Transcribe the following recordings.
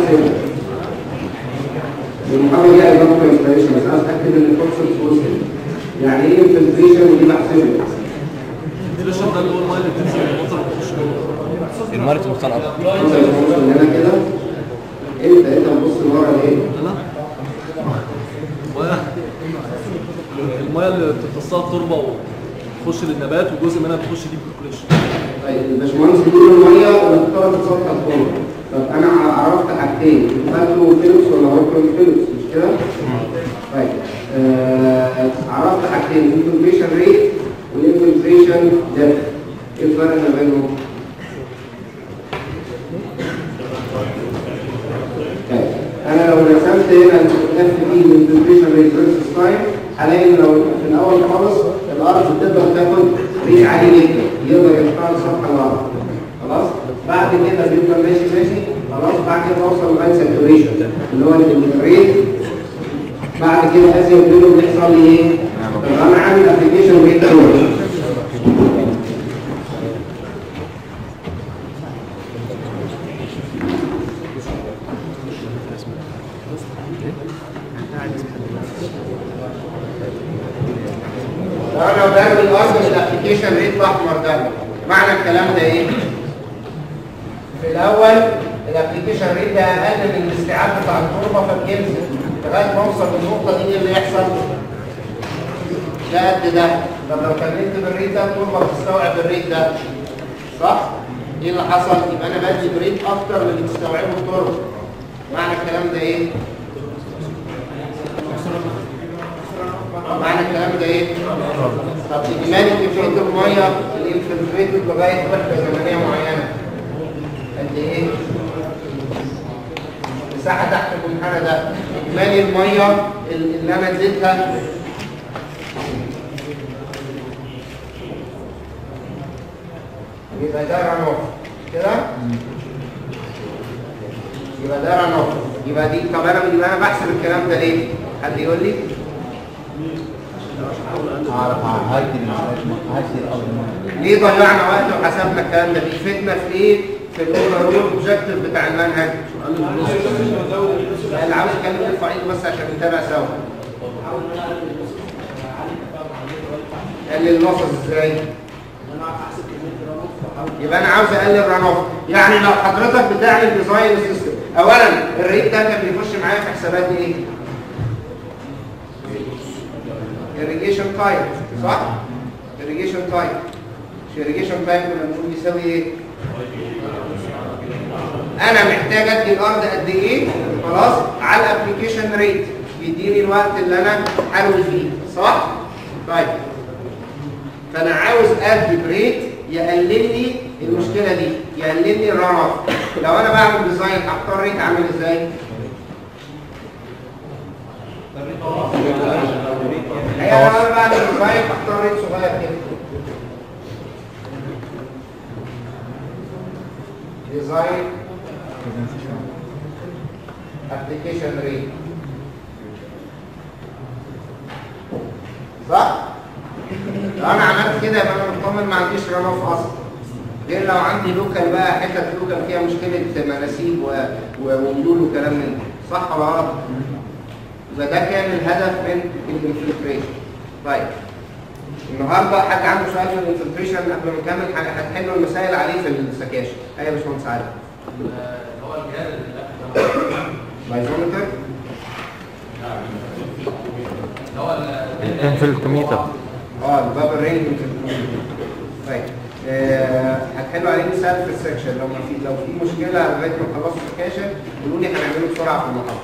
هنا المحاضره دي ايضا برزنتيشن بس عايز اتاكد ان الكونسبت وصل يعني ايه انفلتريشن ودي بحسبها الفلتريشن ده اللي هو الميه اللي بتنزل من المطر بتخش جوه المرة المختلطة انت بتبص من هنا كده انت انت بتبص لورا ليه؟ لا الميه الميه اللي بتمتصها التربه وتخش للنبات وجزء منها بتخش دي بريكوليشن طيب الباشمهندس بيقول الميه مختلطه بسطح التربه طب انا عرفت حاجتين ماكرو فيلوس ولا مايكرو فيلوس مش كده؟ طيب آه عرفت حاجتين الانفلتريشن ريت والانفلتريشن ديبث ايه الفرق ما بينهم؟ طيب انا لو رسمت هنا الاف دي الانفلتريشن ريت فيرسس تايم هلاقي إن لو في الاول خالص الارض بتقدر تاخد ريت عالي جدا يقدر يختار سطح الارض خلاص بعد كده بيفضل ماشي ماشي خلاص بعد كده اوصل لغايه ساتوريشن اللي هو الريت بعد كده ازيد منه بيحصل لي ايه؟ طب انا عامل ابلكيشن ريت لو انا برمي الارض من الابلكيشن ريت الاحمر ده معنى الكلام ده ايه؟ في الاول الابلكيشن ريت ده اقل من الاستيعاب بتاع التربه فبينزل لغايه ما اوصل للنقطه دي ايه اللي يحصل؟ ده قد ده طب لو كملت بالريت ده التربه بتستوعب الريت ده صح؟ ايه اللي حصل؟ يبقى انا بدي بريت اكتر من اللي بتستوعبه التربه معنى الكلام ده ايه؟ معنى الكلام ده ايه؟ طب اجمالي كميه الميه الانفلتريتد لغايه وحده زمنيه معينه قد ايه؟ مساحه تحت المنحنى ده اجمالي الميه اللي انا اديتها يبقى ده رنوف كده؟ يبقى ده رنوف يبقى دي طب انا يبقى انا بحسب الكلام ده ليه؟ حد يقول لي؟ اعرف هدي هدي الارض مرة. ليه ضيعنا وقت وحسبنا الكلام ده بيفيدنا في ايه في الاوفرول اوبجيكتيف بتاع المنهج اللي عاوز يتكلم يرفع ايده بس عشان نتابع سوا قلل اللوسز ازاي يبقى انا عاوز اقلل رن اوف يعني لو حضرتك بتعمل ديزاين سيستم اولا الريت ده كان بيخش معايا في حسابات ايه irrigation تايب صح irrigation تايب مش irrigation تايب كنا بنقول يساوي ايه انا محتاج ادي الارض قد ايه خلاص على الابلكيشن ريت يديني الوقت اللي انا حلو فيه صح طيب فانا عاوز ادي بريت يقلل لي المشكله دي يقلل لي الرن اوف لو انا بعمل ديزاين اختار ريت عامل ازاي هي لو انا بعمل ديزاين اختار ريت صغير كده ديزاين ابلكيشن ريت صح؟ لو انا عملت كده يبقى انا مطمن ما عنديش رن اوف اصلا غير لو عندي لوكال بقى حتت لوكال فيها مشكله مناسيب و- و- وميول وكلام من ده صح ولا غلط؟ يبقى ده كان الهدف من الانفلتريشن طيب النهارده حد عنده سؤال في الانفلتريشن قبل ما نكمل حاجه هتحلوا المسائل عليه في السكاشن ايوه يا باشمهندس علي هو الجهاز اللي بايزومتر هو انفلتوميتر اه البابل رينج طيب آه، هتحلوا عليه مثال في السكشن لو ما في لو في مشكله لغايه ما تخلصوا السكاشن قولوا لي هنعمله بسرعه في المحاضره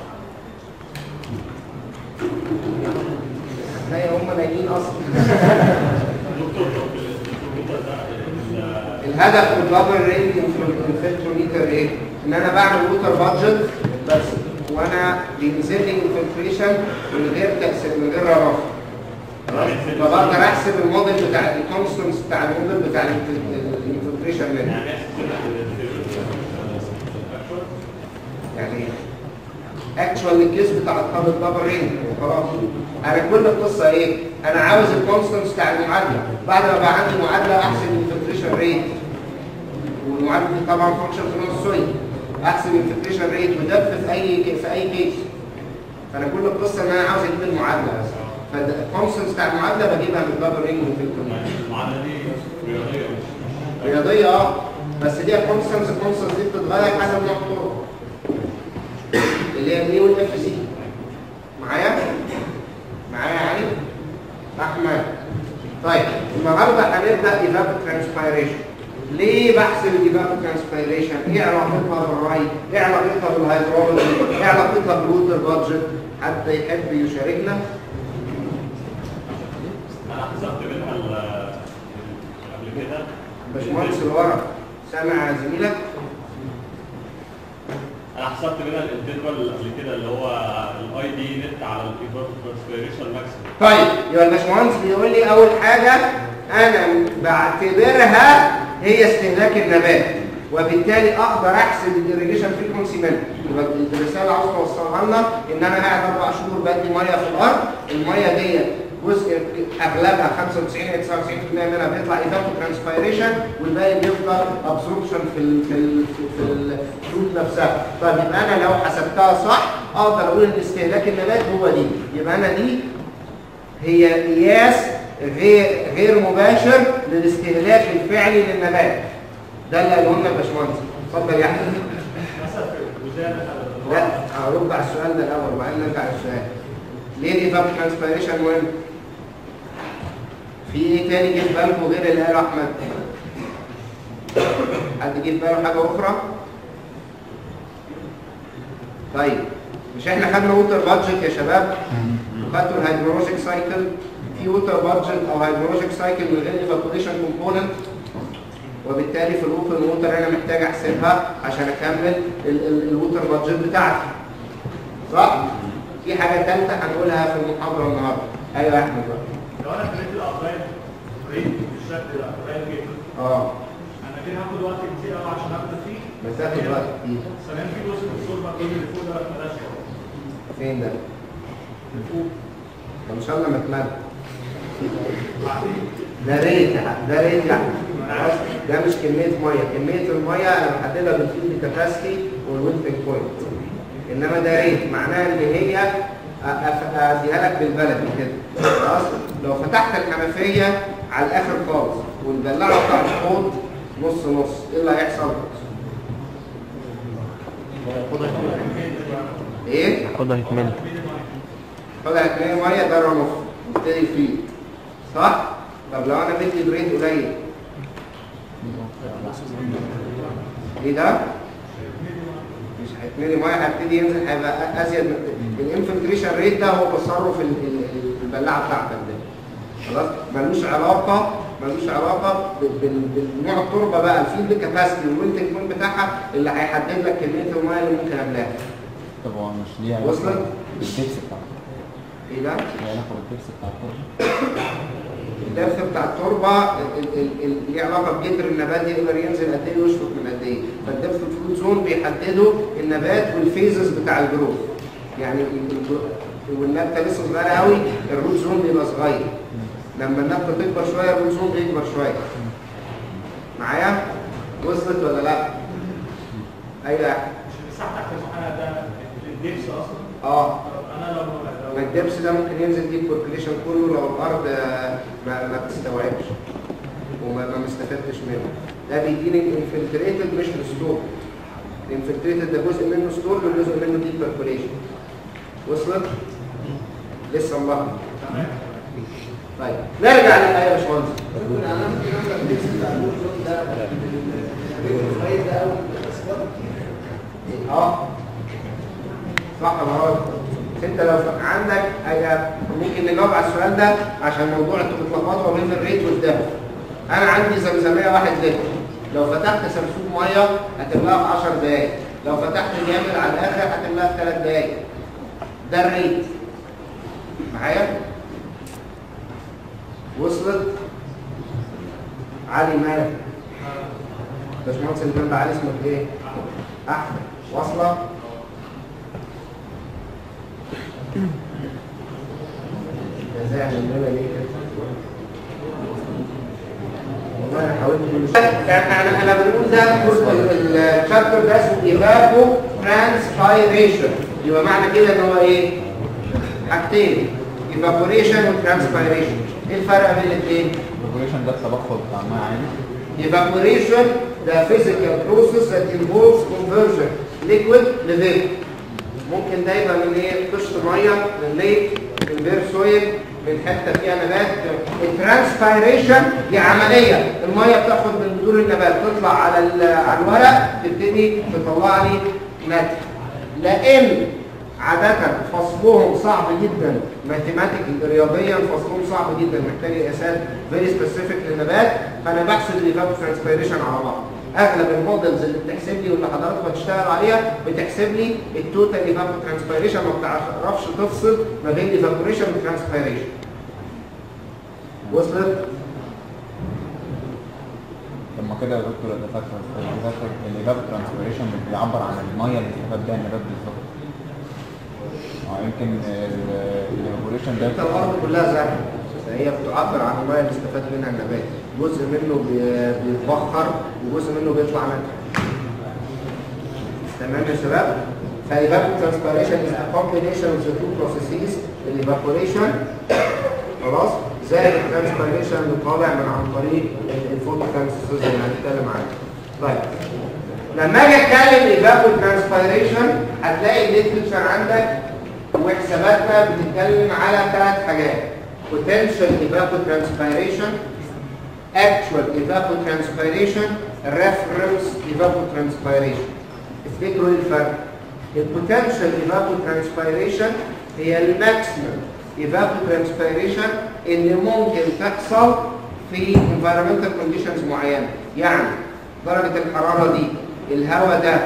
هتلاقي هم نايمين اصلا الهدف من البابل رينج انفلتروميتر ايه؟ ان انا بعمل ووتر بادجت بس وانا بينزل لي انفلتريشن من غير تاثير من غير رفع فبقدر احسب الموديل بتاع الكونستنس بتاع الموديل بتاع الانفلتريشن منه يعني اكشوال الكيس بتاع الطابق دبل رينج وخلاص انا كل القصه ايه انا عاوز الكونستنس بتاع المعادله بعد ما بقى عندي معادله احسب الانفلتريشن ريت والمعادله دي طبعا فانكشن في نص سوري احسب الفلتريشن ريت ودبث في اي في اي كيس فانا كل القصه ان انا عاوز اجيب المعادله بس فالكونستنس بتاع المعادله بجيبها من الدبل رينج والفلتر المعادله دي رياضيه مش رياضيه اه بس دي كونستنس الكونستنس دي بتتغير حسب نوع الطرق اللي هي الاي والاف سي معايا معايا يعني احمد طيب النهارده هنبدا ايفابو ترانسبيريشن ليه بحسب الايفابو ترانسبيريشن ايه علاقتها بالراي ايه علاقتها بالهيدرولوجي ايه علاقتها بالووتر بادجت حد يحب يشاركنا انا حسبت منها ال- قبل كده باشمهندس اللي ورا سامع زميلك انا حسبت منها الانترفال قبل كده اللي هو الاي دي نت على الانسبيريشن ماكسيمم طيب يبقى الباشمهندس بيقول لي اول حاجه انا بعتبرها هي استهلاك النبات وبالتالي اقدر احسب الirrigation فريكونسي منها يبقى الرساله اللي عاوز توصلها لنا ان انا قاعد اربع شهور بدي ميه في الارض الميه دي جزء اغلبها 95 إلى 99% منها بيطلع ايفابو ترانسبيريشن والباقي بيفضل ابسوربشن في ال في ال في الفروت نفسها طيب يبقى انا لو حسبتها صح اقدر اقول ان استهلاك النبات هو دي يبقى انا دي هي قياس غير غير مباشر للاستهلاك الفعلي للنبات ده اللي قاله لنا الباشمهندس اتفضل يا احمد مثلا في الجزئيه اللي لا هرد على السؤال ده الاول وبعدين نرجع للسؤال ليه الايفاب ترانسبيريشن مهم في ايه تاني جه في بالكم غير اللي قاله احمد حد جه في باله حاجه اخرى طيب مش احنا خدنا ووتر بادجت يا شباب وخدتوا الهيدرولوجيك سايكل في ووتر بادجت او هيدرولوجيك سايكل من غير ايفابوريشن كومبوننت وبالتالي في الاوبن ووتر انا محتاج احسبها عشان اكمل ال- ال- الووتر بادجت بتاعتي صح في حاجه ثالثه هنقولها في المحاضره النهارده ايوه يا احمد بقى لو انا خليت الابراج ريت بالشكل ده قليل جدا اه انا كده هاخد وقت كتير قوي عشان ابدا فيه بس هاخد وقت كتير ثانيا في جزء من الصورة كل اللي فوق ده بلاش فين ده؟ اللي فوق طب ان شاء الله ما اتمنى بعدين ده ريت يا حبيبي، ده ريت يعني خلاص؟ ده مش كميه ميه كميه الميه انا بحددها بالفيلد كاباسيتي والويلتنج بوينت انما ده ريت معناها ان هي أ- أف- اديها لك بالبلدي كده خلاص لو فتحت الحنفيه على الاخر خالص والبلاعه بتاع الحوض نص نص ايه اللي هيحصل؟ ايه؟ خدها يتمل طلع هتلاقي ميه ده رنف يبتدي فيه صح؟ طب لو انا بدي بريد قليل ايه ده؟ مش هيتملي ميه هيبتدي ينزل هيبقى ازيد من الانفلتريشن ريت ده هو تصرف ال- ال- ال- البلاعه بتاعتك ده خلاص ملوش علاقه ملوش علاقه بال- بال- بالنوع التربه بقى الفيلد كاباسيتي والويلتنج بوينت بتاعها اللي هيحدد لك كميه الميه اللي ممكن املاها طب هو مش ليه علاقه وصلت؟ بالدبس بتاعته ايه ده؟ ليه علاقه بالدبس بتاع الطرق الدفع بتاع التربه ال- ال- ال- ليه علاقه بجدر النبات يقدر ينزل قد ايه ويشفط من قد ايه فالدفع الفروت زون بيحددوا النبات والفيزز بتاع الجروث يعني ال- ال- والنبته لسه صغيره قوي الروت زون بيبقى صغير لما النبته تكبر شويه الروت زون بيكبر شويه معايا وصلت ولا لا ايوه يا أحمد. مش المساحه تحت المحنة ده الدبس اصلا اه طب انا لو ما لو الدبس ده ممكن ينزل دي البوبيليشن كله لو الارض آه، ما, ما بتستوعبش وما ما مستفدتش منه ده بيديني انفلتريتد مش ريستور الانفلتريتد ده جزء منه ستور وجزء منه دي بيركوليشن وصلت لسه ملخبط طيب نرجع للايه يا باشمهندس اه صح ولا غلط؟ انت لو عندك حاجه ممكن نجاوب على السؤال ده عشان موضوع انتوا بتلخبطوا بين الريت والدهب انا عندي زمزميه واحد لتر لو فتحت سمسوم ميه هتملاها في 10 دقايق لو فتحت جامد على الاخر هتملاها في 3 دقايق ده الريت معايا وصلت علي مالك باشمهندس اللي جنب علي اسمك ايه؟ احمد واصله ده زعل مننا ليه كده؟ والله انا حاولت كل شيء يعني انا انا بنقول ده الشابتر ده اسمه ايفابو ترانسبيريشن يبقى معنى كده ان هو ايه؟ حاجتين ايفابوريشن وترانسبيريشن ايه الفرق بين الاثنين؟ الريجوليشن ده التبخر بتاع الميه عادي Evaporation, the physical process that involves conversion liquid لvapor. ممكن ده يبقى من ايه؟ قشط ميه من ليك من بير سويل من حته فيها نبات الترانسبيريشن دي عمليه الميه بتاخد من جذور النبات تطلع على ال- على الورق تبتدي تطلع لي نتج لان عادة فصلهم صعب جدا ماثيماتيك رياضيا فصلهم صعب جدا محتاج قياسات فيري سبيسيفيك للنبات فانا بحسب الايفابو ترانسبيريشن على بعض اغلب المودلز اللي بتحسب لي واللي حضراتكم هتشتغل عليها بتحسب لي التوتال ايفابو ترانسبيريشن ما بتعرفش تفصل ما بين الايفابوريشن والترانسبيريشن وصلت؟ طب ما كده يا دكتور ده فاكر الايفاب ترانسبيريشن بيعبر عن الميه اللي استفاد بيها النبات بالظبط اه يمكن الايفابوريشن ده انت الارض كلها زرع هي بتعبر عن الميه اللي استفاد منها النبات جزء منه بي- بيتبخر وجزء منه بيطلع نتج تمام يا شباب فالايفابو ترانسبيريشن is a combination of the two processes الايفابوريشن خلاص زائد الترانسبيريشن اللي طالع من عن طريق الفوتوسينثيسيس اللي هنتكلم عنه طيب لما اجي اتكلم ايفابو ترانسبيريشن هتلاقي الليترشر عندك وحساباتنا بتتكلم على ثلاث حاجات potential evapotranspiration actual evapotranspiration reference evapotranspiration افتكروا ايه الفرق البوتنشال evapotranspiration هي الماكسيمم evapotranspiration اللي ممكن تحصل في environmental conditions معينه يعني درجه الحراره دي الهواء ده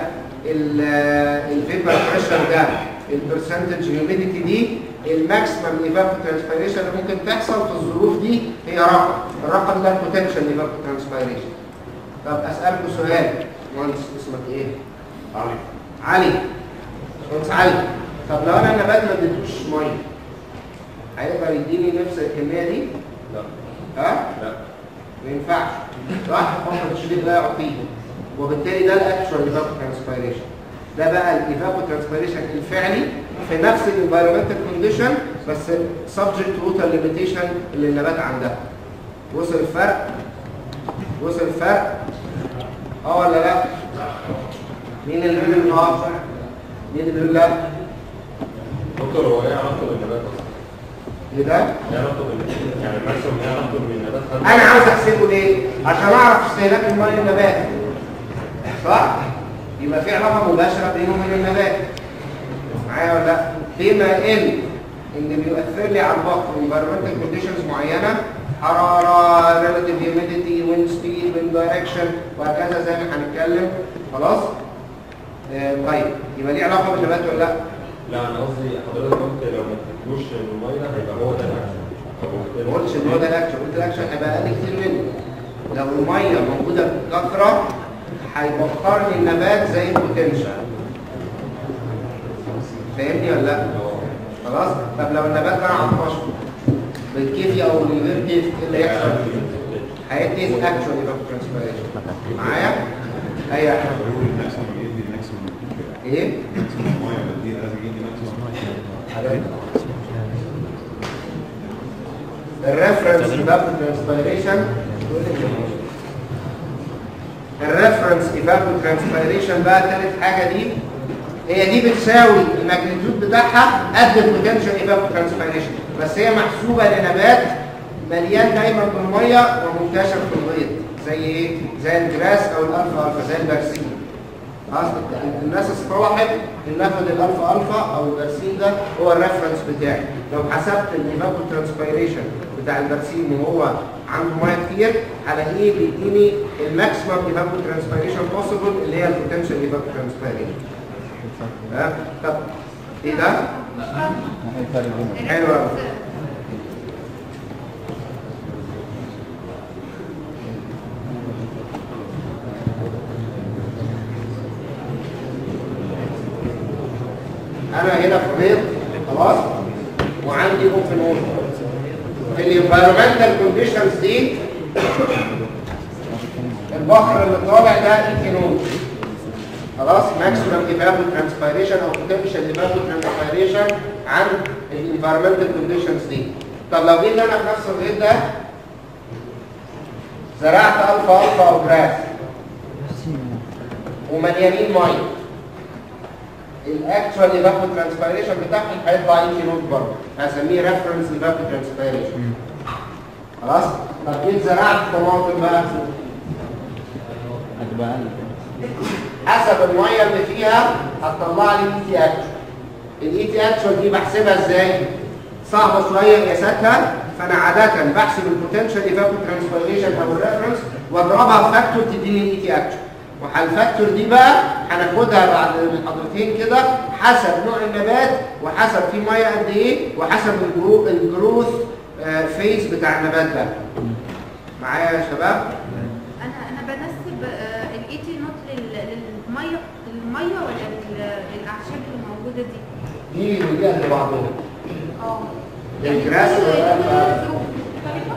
الفيبر بريشر ده البرسنتج هيوميديتي دي الماكسيمم ايفابوترانسبيريشن اللي ممكن تحصل في الظروف دي هي رقم الرقم ده البوتنشال ايفابوترانسبيريشن طب اسالكم سؤال مهندس اسمك ايه علي علي مهندس علي طب لو انا النبات ما اديتوش ميه هيقدر يديني نفس الكميه دي لا ها لا ما ينفعش راح فتره الشديد لا يعطيه وبالتالي ده الاكشوال ايفابو ترانسبيريشن ده بقى الايفابو ترانسبيريشن الفعلي في نفس الانفايرمنتال كونديشن بس سبجكت ووتر ليميتيشن اللي النبات عندها وصل الفرق وصل الفرق اه ولا لا مين اللي بيقول اه مين اللي بيقول لا دكتور هو ايه علاقته بالنبات اصلا؟ ايه ده ايه علاقته بالنبات؟ يعني الماكسيموم ايه علاقته بالنبات؟ انا عاوز احسبه ليه عشان اعرف استهلاك الميه للنبات صح يبقى في علاقه مباشره بينه وبين النبات معايا ولا لا بما ان اللي بيؤثر لي على البطن environmental conditions معينه حراره relative humidity wind speed wind direction وهكذا زي ما هنتكلم خلاص آه طيب يبقى ليه علاقه بالنبات ولا لا لا انا قصدي حضرتك قلت لو ما اديتوش الميه هيبقى هو ده الاكشن ما قلتش ان هو ده الاكشن قلت الاكشن هيبقى اقل كتير منه لو الميه موجوده بكثره هيبخر لي النبات زي البوتنشال فاهمني ولا لا؟ خلاص طب لو النبات ده عطش بالكيفي او من غير كيف ايه اللي هيحصل؟ هيدي اكشن يبقى ترانسبيريشن معايا؟ اي احمد ايه؟ الريفرنس ايفابو ترانسبيريشن الريفرنس ايفابو ترانسبيريشن بقى ثالث حاجه دي هي دي بتساوي الماجنتيود بتاعها قد البوتنشال ايفابو ترانسبيريشن بس هي محسوبه لنبات مليان دايما بالميه ومنتشر في الغيط زي ايه؟ زي الجراس او الالفا الفا زي البرسيم خلاص الناس اصطلحت ان ناخد الالفا الفا او البرسيم ده هو الريفرنس بتاعي لو حسبت الايفابو ترانسبيريشن بتاع البرسيم وهو عنده ميه كتير هلاقيه بيديني الماكسيمم ايفابو ترانسبيريشن بوسيبل اللي هي البوتنشال ايفابو ترانسبيريشن ها طب ايه ده؟ ايه الفرق بينهم؟ حلو قوي انا هنا في بيت خلاص وعندي اوبن ووتر في الانفايرمنتال كونديشنز دي البحر اللي طالع ده ايثينول خلاص ماكسيمم ايفابو ترانسبيريشن او بوتنشال ايفابو ترانسبيريشن عن الانفيرمنتال كونديشنز دي طب لو جيت انا في نفس الغيط ده زرعت الفا الفا او جراس ومليانين ميه الاكتوال ايفابو ترانسبيريشن بتاعهم هيطلع ايثينول برضه هسميه ريفرنس ايفابو ترانسبيريشن خلاص طب جيت زرعت طماطم بقى هتبقى اقل حسب الميه اللي فيها هتطلع لي الاي تي اكشوال الاي تي اكشوال دي بحسبها ازاي صعبه شويه قياساتها فانا عاده بحسب البوتنشال ايفابو ترانسفيريشن او الريفرنس واضربها في فاكتور تديني الاي تي اكشوال والفاكتور دي بقى هناخدها بعد محاضرتين كده حسب نوع النبات وحسب في ميه قد ايه وحسب الجرو الجروث فيز بتاع النبات ده معايا يا شباب انا انا بنسب الاي تي نوت للميه للميه ولا لل- للاعشاب اللي موجوده دي دي ودي اللي بعضهم اه الجراس كل- ولا كل الألفا؟ ظروف مختلفة؟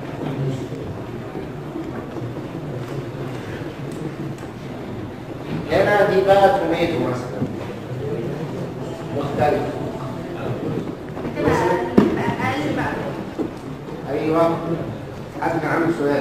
هنا دي بقى توميتو مثلا مختلف بتبقى اقل اقل بقى ايوه حد كان عامل سؤال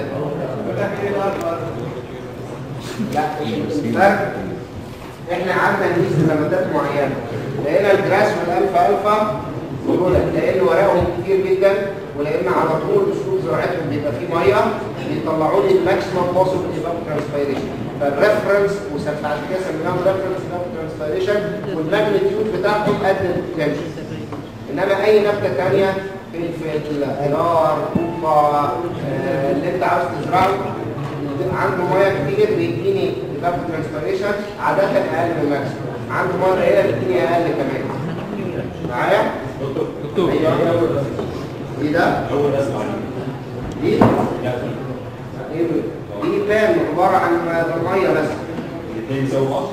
لا الفرق احنا عندنا نقيس نباتات معينه لقينا الجراس والالفا الفا دول لان ورقهم كتير جدا ولان على طول اسلوب زراعتهم بيبقى فيه ميه بيطلعوا لي الماكسيمم بوسيبل ايفابو ترانسبيريشن فالريفرنس وبعد كده سميناهم ريفرنس ايفابو ترانسبيريشن والماجنتيود بتاعهم قد البوتنشال انما اي نبته ثانيه فلفل خيار كوكا آه، اللي انت عاوز تزرعه عنده ميه كتير بيديني ايفابو ترانسبيريشن عاده اقل من الماكسيمم عنده ميه قليله بيديني اقل كمان معايا؟ دكتور ايوه دي ده اول اسمع دي دي دي بان عباره عن ميه بس الاثنين يساووا بعض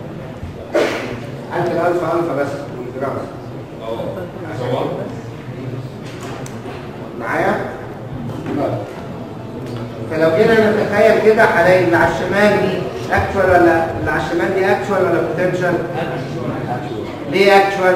انت الالفا الفا بس والجرام اه يساووا بعض معايا طيب. فلو جينا نتخيل كده هلاقي اللي على الشمال دي اكشوال ولا اللي على الشمال دي اكشوال ولا بوتنشال ليه اكشوال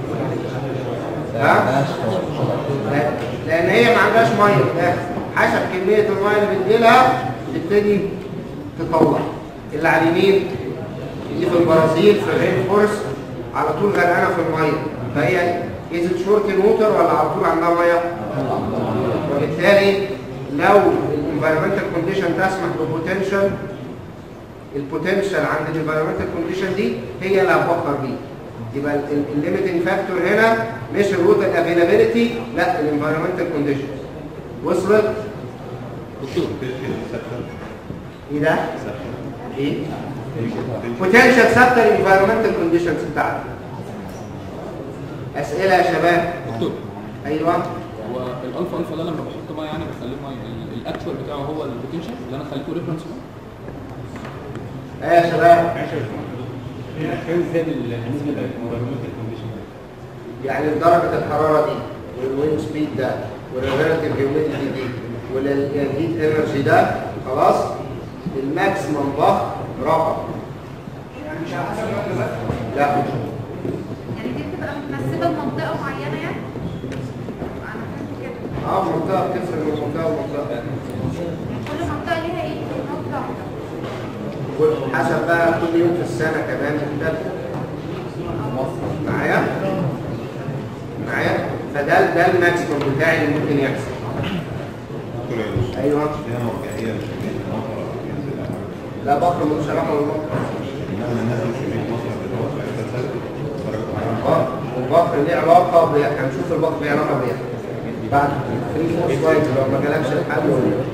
ها لا- لان هي ما عندهاش ميه في الاخر حسب كميه الميه اللي بتجيلها تبتدي تطلع اللي على اليمين دي في البرازيل في الرين فورست على طول غرقانه في الميه فهي از شورت ووتر ولا على طول عندها ميه وبالتالي لو الانفيرمنتال كونديشن تسمح ببوتنشال البوتنشال عند الانفيرمنتال كونديشن دي هي اللي هتفكر بيه يبقى الليميتنج فاكتور هنا مش الووتر افيلابيلتي لا الانفيرمنتال كونديشن وصلت دكتور ايه ده؟ ايه؟ بوتنشال ثابته الانفيرمنتال كونديشنز بتاعتك اسئله يا شباب دكتور ايوه هو الالفا الفا ده لما بحط ميه يعني بخليه ميه ال- الاكشوال بتاعه هو البوتنشال اللي انا خليته ريفرنس ايه يا شباب كان ازاي بالنسبه للانفيرمنتال كونديشن يعني درجة الحرارة دي والويند سبيد ده والريلاتيف هيوميديتي دي والهيت انرجي ده خلاص الماكسيمم ضغط رقم لا يعني دي بتبقى متنسبه لمنطقه معينه يعني انا فهمت كده اه منطقة بتفرق من منطقة لمنطقة يعني كل منطقه ليها ايه نقطه واحده حسب بقى كل يوم في السنة كمان مختلف معايا؟ معايا؟ فده ده الماكسيمم بتاعي اللي ممكن يحصل ايوه فيها مرجعية لكمية المطر أو ينزل على لا بكره ملوش علاقة بالمطر إنما الناس اللي كمية مطر بتوصل إلى ثابت درجة الحرارة اه والبقر ليه علاقة ب... هنشوف البقر ليه علاقة بيها بعد 3 4 سلايد لو ما جالكش الحل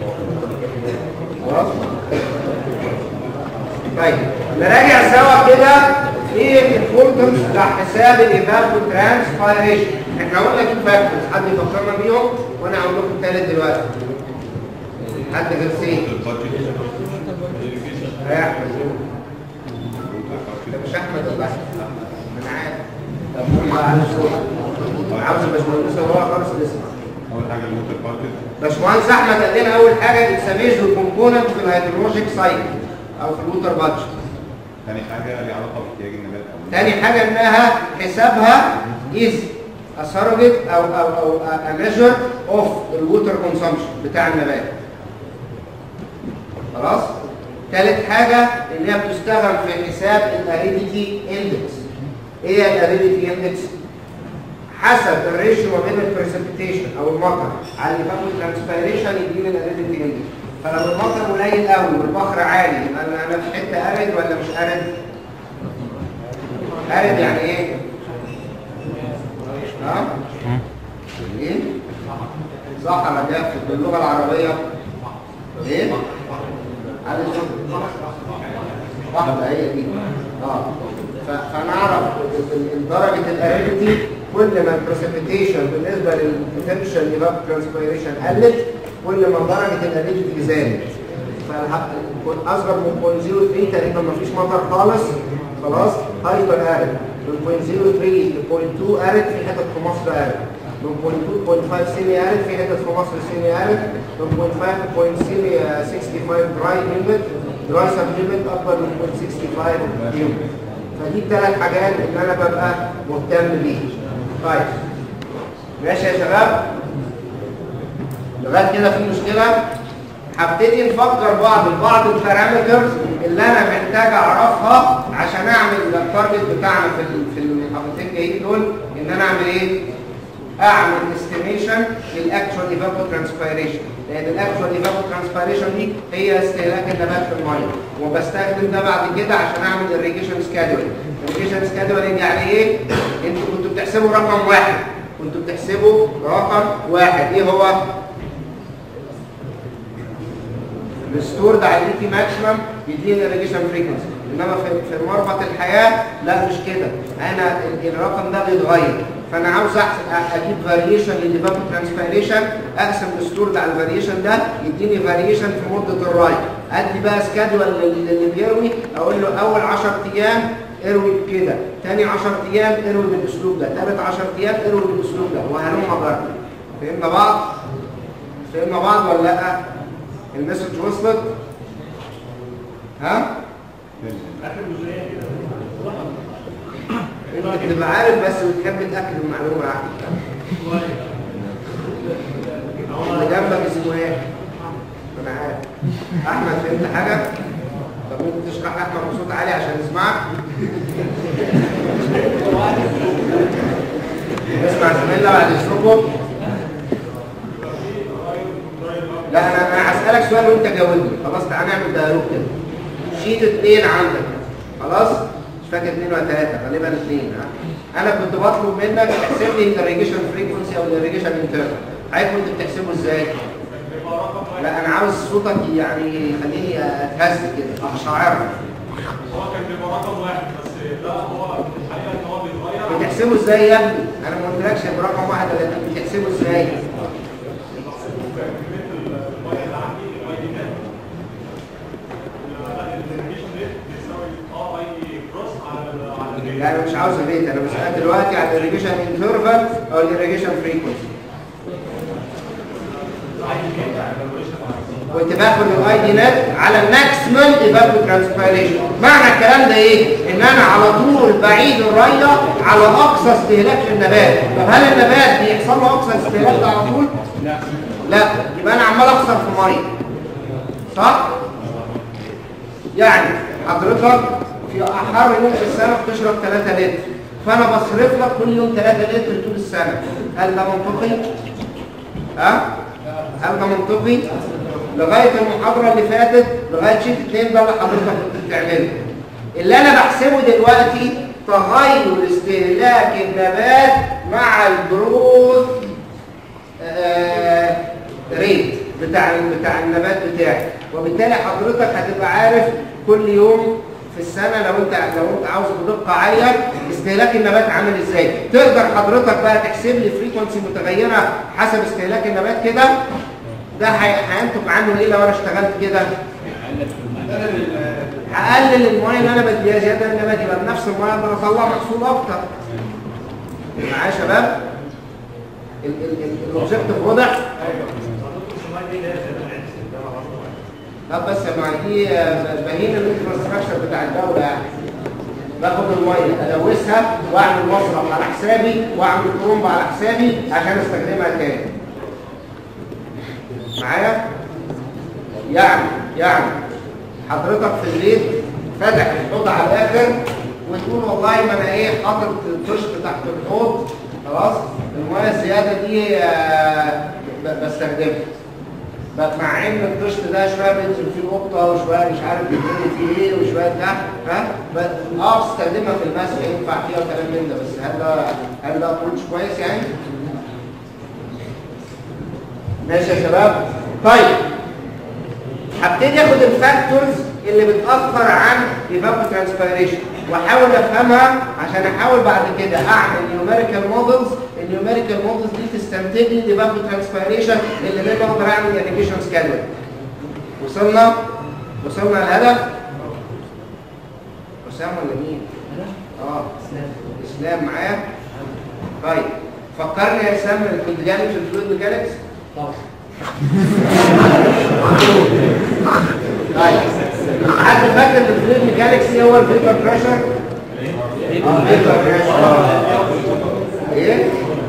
خلاص طيب نراجع سوا كده في الفولتنس بتاع حساب الايفابو ترانسفايريشن احنا قلنا في فاكتورز حد يفكرنا بيهم وانا هقول لكم الثالث دلوقتي حد غير سيد البادجت يا احمد ده مش احمد الله انا عارف طب قول بقى على الصوت عاوز الباشمهندس هو خالص نسمع اول حاجه الووتر باركت باشمهندس احمد قال لنا اول حاجه اتس كومبوننت في الهيدرولوجيك سايكل او في الووتر بادجت ثاني حاجه ليها علاقه باحتياج النبات او تاني حاجة انها حسابها is a surrogate او او او a measure of the water consumption بتاع النبات خلاص تالت حاجة انها بتستخدم في حساب الاريديتي اندكس ايه الاريديتي اندكس حسب الريشيو ما بين البريسبيتيشن او المطر على الفاكو ترانسبيريشن يديني الاريديتي اندكس فلو المطر قليل قوي والبحر عالي يبقى انا أنا في حته ارد ولا مش ارد؟ ارد يعني ايه؟ ها؟ ايه؟ صحراء جافة باللغة العربية ايه؟ على الصوت واحدة هي دي اه ف- فنعرف ال- ال- درجة الاريديتي كل ما البريسبيتيشن بالنسبة للبوتنشال ايفاب ترانسبيريشن قلت كل ما درجة الاريديتي زادت فالح- اصغر من 0.03 تقريبا مفيش مطر خالص خلاص هايبر ارد من 0.03 ل 0.2 ارد في حتت في مصر ارد من 0.2 0.5 سيمي ارد في حتت في مصر سيمي ارد من 0.5 ل 0.65 دراي ليميت دراي سب ليميت اكبر من 0.65 ليميت فدي الثلاث حاجات اللي انا ببقى مهتم بيها طيب ماشي يا شباب لغايه كده في مشكله هبتدي نفكر بعض بعض البارامترز اللي انا محتاج اعرفها عشان اعمل التارجت بتاعنا في ال- في المحاضرتين الجايين دول ان انا اعمل ايه؟ اعمل استيميشن للاكشوال ايفابو ترانسبيريشن لان الاكشوال ايفابو ترانسبيريشن دي هي استهلاك النبات في الميه وبستخدم ده بعد كده عشان اعمل الريجيشن سكادول الريجيشن سكادول يعني ايه؟ انتوا كنتوا بتحسبوا رقم واحد كنتوا بتحسبوا رقم واحد ايه هو؟ الستور ده على التي ماكسيمم يديني الريجيشن فريكونسي انما في في مربط الحياه لا مش كده انا ال- الرقم ده بيتغير فانا عاوز أحس- اجيب فاريشن للديفابو ترانسبيريشن اقسم الستور ده على الفاريشن ده يديني فاريشن في مده الراي ادي بقى سكادول اللي بيروي اقول له اول 10 ايام اروي بكده تاني 10 ايام اروي بالاسلوب ده تالت 10 ايام اروي بالاسلوب ده وهلم برضه فهمنا بعض فهمنا بعض ولا لا المسج وصلت ها انت بتبقى عارف بس بتحب تاكد المعلومه يعني اللي جنبك اسمه ايه انا عارف احمد فهمت حاجه طب ممكن تشرح احمد بصوت عالي عشان نسمعك اسمع زميلنا بعد اذنكم لا انا انا هسالك سؤال وانت جاوبني خلاص تعالى نعمل ديالوج كده شيت اثنين عندك خلاص مش فاكر اثنين ولا ثلاثه غالبا اثنين ها انا كنت بطلب منك تحسب لي الريجيشن فريكونسي او الريجيشن انترفال عارف كنت بتحسبه ازاي؟ لا انا عاوز صوتك يعني يخليني اتهز كده اشعر هو كان بيبقى رقم واحد بس لا هو الحقيقه ان هو بيتغير بتحسبه ازاي يا ابني؟ انا ما قلتلكش برقم واحد ولا اتنين بتحسبه ازاي؟ لا انا مش عاوز الريت انا بسالك دلوقتي على الريجيشن انترفال او الريجيشن فريكونسي كنت باخد الاي دي نت على الماكسيمم ايفابو ترانسبيريشن معنى الكلام ده ايه ان انا على طول بعيد الريه على اقصى استهلاك للنبات طب هل النبات بيحصل له اقصى استهلاك ده على طول لا لا يبقى انا عمال اخسر في ميه صح يعني حضرتك في حر يوم في السنه بتشرب 3 لتر فانا بصرف لك كل يوم 3 لتر طول السنه هل ده منطقي ها هل ده منطقي لغايه المحاضره اللي فاتت لغايه شيت اثنين ده اللي حضرتك كنت بتعمله اللي انا بحسبه دلوقتي تغير استهلاك النبات مع الجروث آه ريت بتاع بتاع النبات بتاعي وبالتالي حضرتك هتبقى عارف كل يوم في السنه لو انت لو انت عاوز بدقه عاليه استهلاك النبات عامل ازاي تقدر حضرتك بقى تحسب لي فريكونسي متغيره حسب استهلاك النبات كده ده هي- هينتج عنه ايه لو انا اشتغلت كده هقلل الميه اللي انا بديها زياده للنبات يبقى بنفس الميه اقدر اطلع محصول اكتر معايا يا شباب الاوبجيكتيف واضح طب بس ما دي بهين الانفراستراكشر بتاع الدوله يعني باخد الميه الوثها واعمل مصرف على حسابي واعمل طرمبه على حسابي عشان استخدمها تاني معايا يعني يعني حضرتك في البيت فاتح الحوض على الاخر وتقول والله ما انا ايه حاطط الطشت تحت الحوض خلاص الميه الزياده دي آه، ب- بستخدمها بقى مع ان الطشت ده شويه بينزل فيه قطه وشويه مش عارف بينزل فيه ايه وشويه ده ها ب- اه بستخدمها في المسح ينفع فيها وكلام من ده بس هل ده هل ده ابروتش كويس يعني؟ ماشي يا شباب طيب هبتدي اخد الفاكتورز اللي بتاثر عن ايفابو ترانسبيريشن واحاول افهمها عشان احاول بعد كده اعمل نيوميريكال مودلز النيوميريكال مودلز دي تستنتج لي الايفابو ترانسبيريشن اللي منه اقدر اعمل اريجيشن سكادول وصلنا وصلنا الهدف حسام ولا مين؟ اه اسلام اسلام معايا طيب فكرني يا اسلام في الجانب في الفلويد ميكانكس طيب حد فاكر الفلويد ميكانكس ايه هو الفيبر بريشر؟ اه فيبر بريشر ايه؟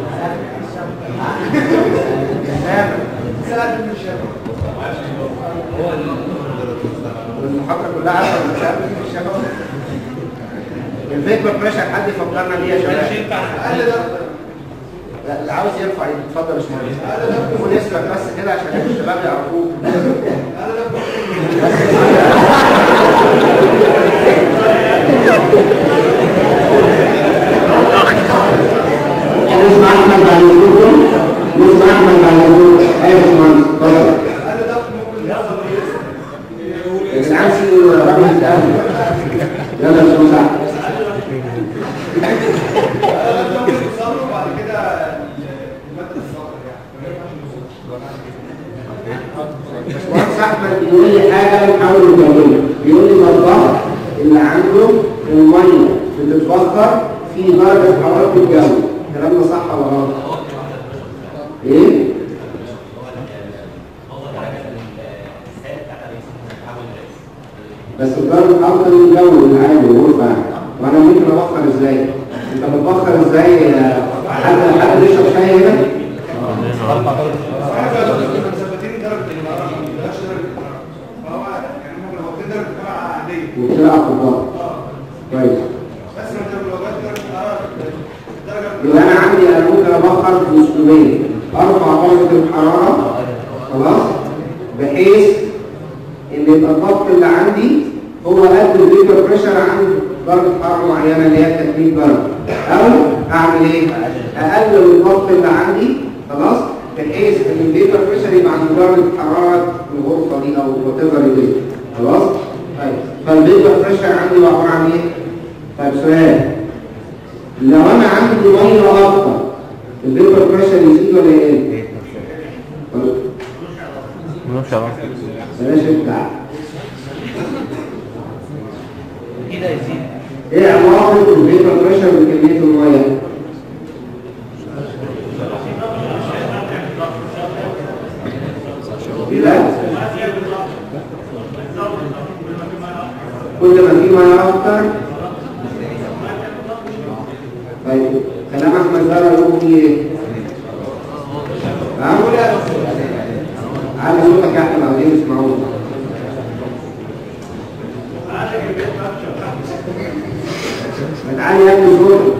سلام والمحاضرة كلها عارفة المسائل في الشباب الفيبر بريشر حد يفكرنا بيه يا شباب لا اللي عاوز يرفع ايده اتفضل يا باشمهندس قول اسمك بس كده عشان الشباب يعرفوك اسمع احمد بعد اذنكم اسمع احمد بعد اذنكم ايوه يا باشمهندس اتفضل يا جدعان سيبوا الراجل يتقابل يلا يا باشمهندس باشمهندس احمد بيقول لي حاجه نحاول نجاوبها بيقول لي الضغط اللي عنده الميه بتتبخر في درجه حراره الجو الكلام ده صح ولا غلط؟ ايه؟ بس درجه حراره الجو العادي الغرفه يعني. وانا ممكن ابخر ازاي؟ انت بتبخر ازاي آه، حد حد يشرب شاي هنا؟ وبتلعب في الضغط كويس يبقى انا عندي انا ممكن ابخر باسلوبين ارفع درجه الحراره خلاص بحيث ان يبقى الضغط اللي عندي هو قد الفيبر بريشر عند درجه حراره معينه اللي هي 30 درجه او اعمل ايه؟ اقلل الضغط اللي عندي خلاص بحيث ان الفيبر بريشر يبقى عند درجه حراره الغرفه دي او وات ايفر خلاص؟ طيب فالفيبر بريشر عندي هو عباره عن ايه؟ طيب سؤال لو انا عندي ميه اكتر الفيبر بريشر يزيد ولا يقل؟ بلاش ابداع كده يزيد ايه علاقه الفيبر بريشر بكميه الميه؟ لا كل ما في ميه اكتر طيب كلام احمد ده رايكم فيه ايه؟ ها؟ على صوتك يا احمد عاوزين يسمعوك ما تعالي يا ابني صوتك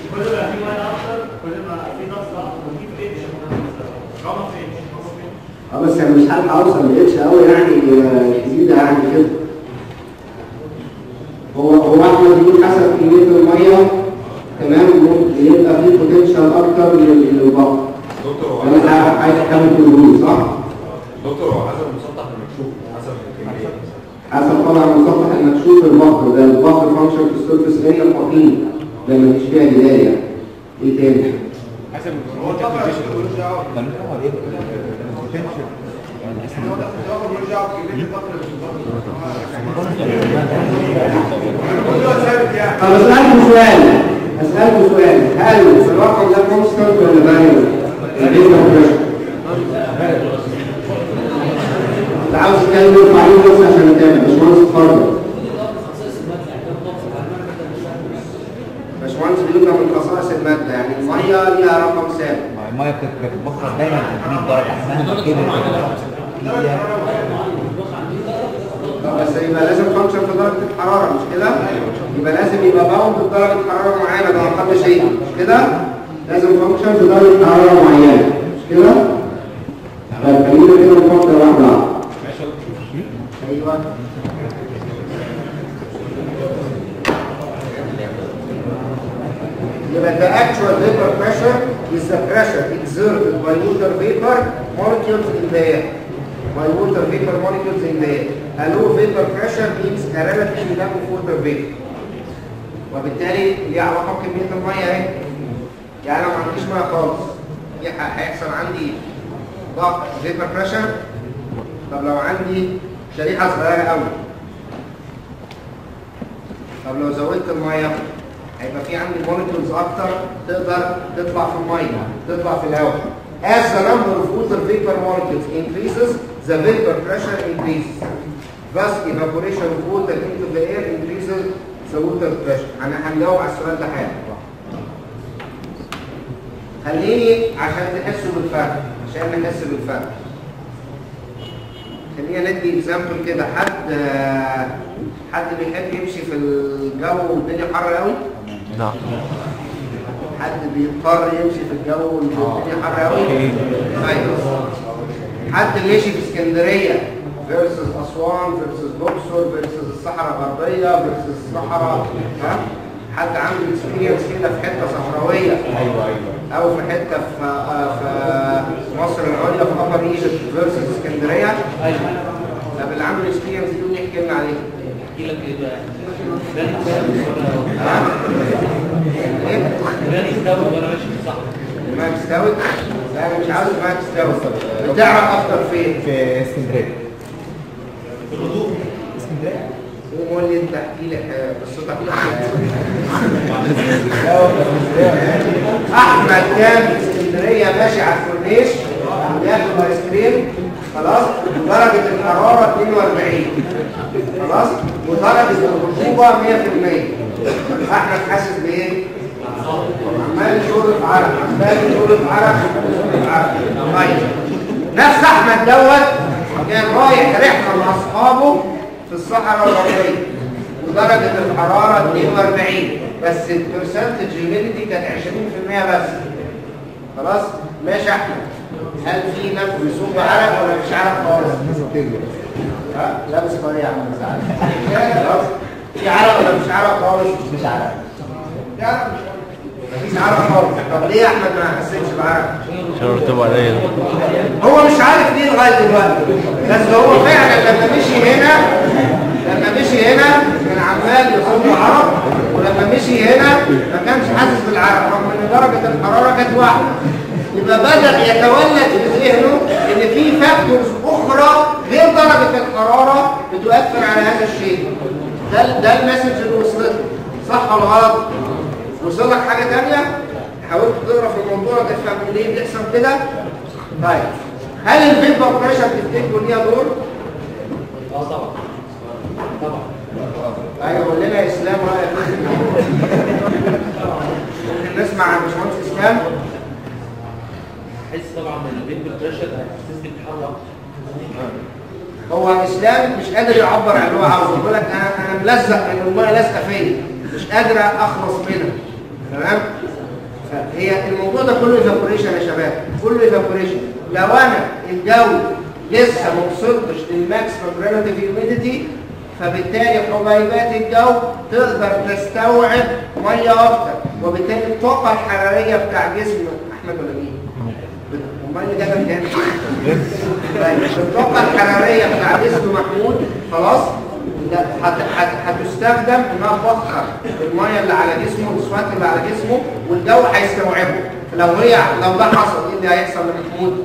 اه بس انا مش هلحق اوصل لاتش قوي يعني آه، جديده يعني كده هو هو احمد بيقول حسب كميه الميه تمام ممكن يبقى في بوتنشال اكتر لل- للبقر دكتور هو انا عارف عايز اكمل الجمهور صح؟ دكتور هو حسب المسطح المكشوف حسب الكميه حسب طبعا المسطح المكشوف البقر ده البقر فانكشن في السيرفيس اريا الحقيقي ده مفيش فيها جدال يعني ايه تاني؟ حسب الكونتنت كونديشن كان هو ايه البوتنشال يعني طب اسالكم سؤال اسالكم سؤال هل الرقم ده كونستانت ولا فاريبل؟ الفيبر بريشر انت عاوز تتكلم ارفع ايدك بس عشان نتابع باشمهندس اتفضل باشمهندس بيقول ده من خصائص الماده يعني الميه ليها رقم ثابت الميه بتت- بتتبخر دايما 300 درجه مهما كبرت هي بس يبقى لازم فانكشن في درجه الحراره مش كده يبقى لازم يبقى باوند بدرجه حراره معينه ده اقل شيء مش كده لازم فانكشن في درجه حراره معينه مش كده طيب خلينا كده نفكر واحده واحده ايوه يبقى the actual vapor pressure is the pressure exerted by water vapor molecules in the air. By water vapor molecules in the air. A low vapor pressure means a relative level of water vapor. وبالتالي ليه علاقه بكميه الميه اهي. يعني لو ما عنديش ميه خالص ي- هيحصل عندي ضغط vapor pressure طب لو عندي شريحه صغيره قوي طب لو زودت الميه هيبقى في عندي مولكيولز اكتر تقدر تطلع في الميه تطلع في الهواء as the number of water vapor molecules increases the vapor pressure increases thus evaporation of water into the air increases the water pressure انا هنجاوب على السؤال ده حالا خليني عشان تحسوا بالفرق عشان نحس بالفرق خلينا ندي اكزامبل كده حد حد بيحب يمشي في الجو والدنيا حر قوي نعم حد بيضطر يمشي في الجو والدنيا حر قوي طيب حد مشي في اسكندريه فيرسز اسوان فيرسز الاقصر فيرسز الصحراء الغربيه فيرسز الصحراء ها حد عنده اكسبيرينس كده في حته صحراويه ايوه ايوه او في حته في آه، في مصر العليا في ابر ايجيبت فيرسز اسكندريه طب اللي عنده اكسبيرينس دي يقول يحكي لنا عليه احكي لك ايه بقى ده استوى ها؟ ايه؟ ده استوى وانا ماشي في الصحراء دماغك استوت؟ لا انا مش عاوز دماغك استوت بتعرف اكتر فين؟ في اسكندريه قوم قول لي انت احكي لي ح- قصتك احمد كان في اسكندريه ماشي على الكورنيش بياكل ايس كريم خلاص ودرجه الحراره 42 خلاص ودرجه الرطوبه 100% احمد حاسس بايه؟ عمال يشرب عرق عمال يشرب عرق يشرب عرق طيب نفس احمد دوت كان رايح رحله مع اصحابه في الصحراء الغربيه ودرجه الحراره 42 بس البرسنتج هيوميديتي كانت 20% بس خلاص ماشي يا احمد هل في نفس رسوم عرق ولا مش عرق خالص؟ ها لابس طريقه يا عم زعل خلاص في عرق ولا مش عرق خالص؟ مش عارف لا مفيش عرق خالص طب ليه يا احمد ما حسيتش بعرق؟ عشان رتب عليا هو مش عارف ليه لغايه دلوقتي بس هو فعلا لما مشي هنا لما مشي هنا كان عمال يصب عرق ولما مشي هنا ما كانش حاسس بالعرق رغم ان درجه الحراره كانت واحده يبقى بدا يتولد في ذهنه ان في فاكتورز اخرى غير درجه الحراره بتؤثر على هذا الشيء ده ده المسج اللي وصلت له. صح ولا غلط؟ وصل لك حاجه ثانيه حاولت تقرا في الموضوع تفهم ليه بيحصل كده طيب هل الفيبر بريشر تفتكروا ليها دور؟ اه طبعا طبعا ايوه قول لنا يا اسلام رايك إيه في الموضوع؟ ممكن نسمع عن باشمهندس اسلام حس طبعا ان البيت بالبريشر هتحسسني بحرة هو اسلام مش قادر يعبر عن اللي هو عاوزه بيقول لك انا انا ملزق ان الميه لازقه فيا مش قادر اخلص منها تمام فهي الموضوع ده كله ايفابوريشن يا شباب كله ايفابوريشن لو انا الجو لسه ما وصلتش للماكسيمم ريلاتيف هيوميديتي فبالتالي حبيبات الجو تقدر تستوعب ميه اكتر وبالتالي الطاقه الحراريه بتاع جسم احمد ولا مين؟ امال اللي جابك هنا طيب الطاقه الحراريه بتاع جسم محمود خلاص لا هت- هت- هتستخدم انها تبخر الميه اللي على جسمه والسوات اللي على جسمه والجو هيستوعبه لو هي لو ده حصل ايه اللي هيحصل لمحمود؟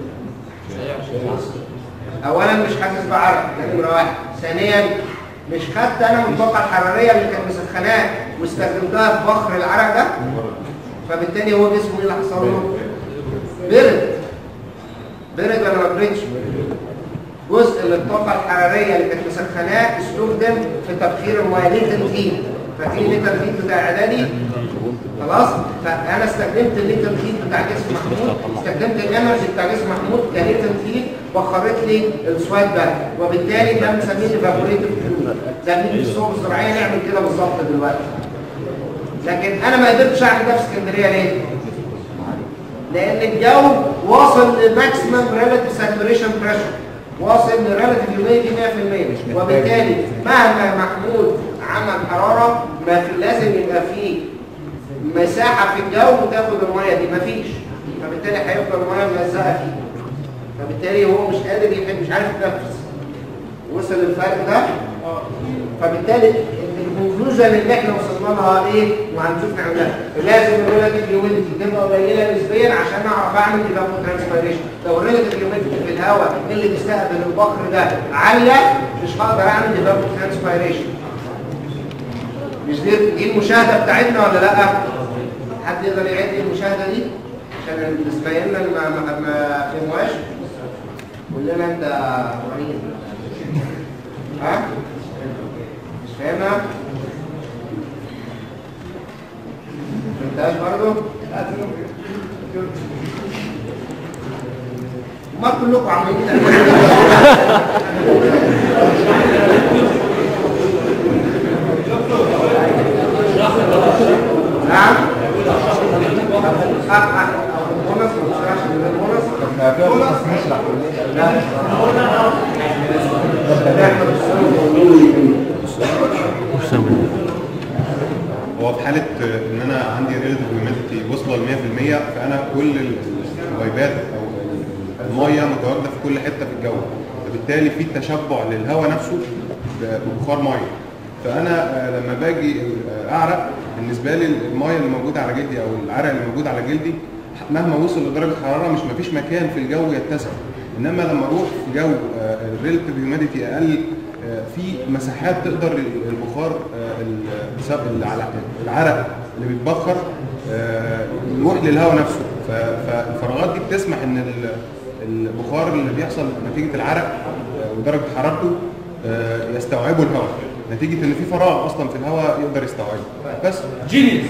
اولا مش حاسس بعرق ده نمره واحد ثانيا مش خدت انا من الطاقه الحراريه اللي كانت مسخناه واستخدمتها في بخر العرق ده فبالتالي هو جسمه ايه اللي حصل له؟ برد برد ولا ما بردش جزء من الطاقة الحرارية اللي كانت مسخناه استخدم في تبخير المياه ليتن هيت فاكرين ليتن هيت بتاع اعدادي خلاص فانا استخدمت الليتن هيت بتاع جسم محمود استخدمت الانرجي بتاع جسم محمود كليتن هيت بخرت لي السواد ده وبالتالي ده بنسميه ايفابوريتيف فلويد زي في الصوب الزراعيه نعمل كده بالظبط دلوقتي لكن انا ما قدرتش اعمل ده في اسكندريه ليه؟ لان الجو واصل لماكسيمم ريلاتيف ساتوريشن بريشر واصل لريلاتيف هيوميديتي 100% وبالتالي مهما محمود عمل حراره ما في لازم يبقى فيه مساحه في الجو تاخد الميه دي مفيش فبالتالي هيفضل الميه ملزقه فيه فبالتالي هو مش قادر يحب مش عارف يتنفس وصل الفرق ده فبالتالي الكونكلوجن اللي احنا وصلنا لها ايه وهنشوف نعملها لازم الريلاتيف هيوميديتي تبقى قليله نسبيا عشان اعرف اعمل ايفابو ترانسبيريشن لو الريلاتيف هيوميديتي في الهواء اللي بيستقبل البخر ده عاليه مش هقدر اعمل ايفابو ترانسبيريشن مش دي دي المشاهده بتاعتنا ولا لا حد يقدر يعد ايه المشاهده دي عشان اللي زمايلنا اللي ما ما ما فهموهاش قول لنا انت ابراهيم ها مش فاهمها فهمتهاش برضه ما كلكم عاملين نعم آه، آه، بونص ما تشرحش من البونص احنا كده بس نشرح كلنا احنا بنشتغل هو في حاله ان انا عندي ريلاتيف هيوميديتي واصله ل 100% فانا كل الغيبات او الميه متواجده في كل حته في الجو فبالتالي في تشبع للهواء نفسه ببخار ميه فانا آه، لما باجي آه، اعرق بالنسبه لي الميه اللي موجوده على جلدي او العرق اللي موجود على جلدي مهما وصل لدرجه حراره مش مفيش مكان في الجو يتسع انما لما اروح في جو الريلاتيف هيوميديتي اقل آه، في مساحات تقدر البخار آه، ال- بسبب الع- العرق اللي بيتبخر آه، يروح للهواء نفسه ف- فالفراغات دي بتسمح ان ال- البخار اللي بيحصل نتيجه العرق آه، ودرجه حرارته آه، يستوعبه الهواء نتيجه ان في فراغ اصلا في الهواء يقدر يستوعبه بس جينيس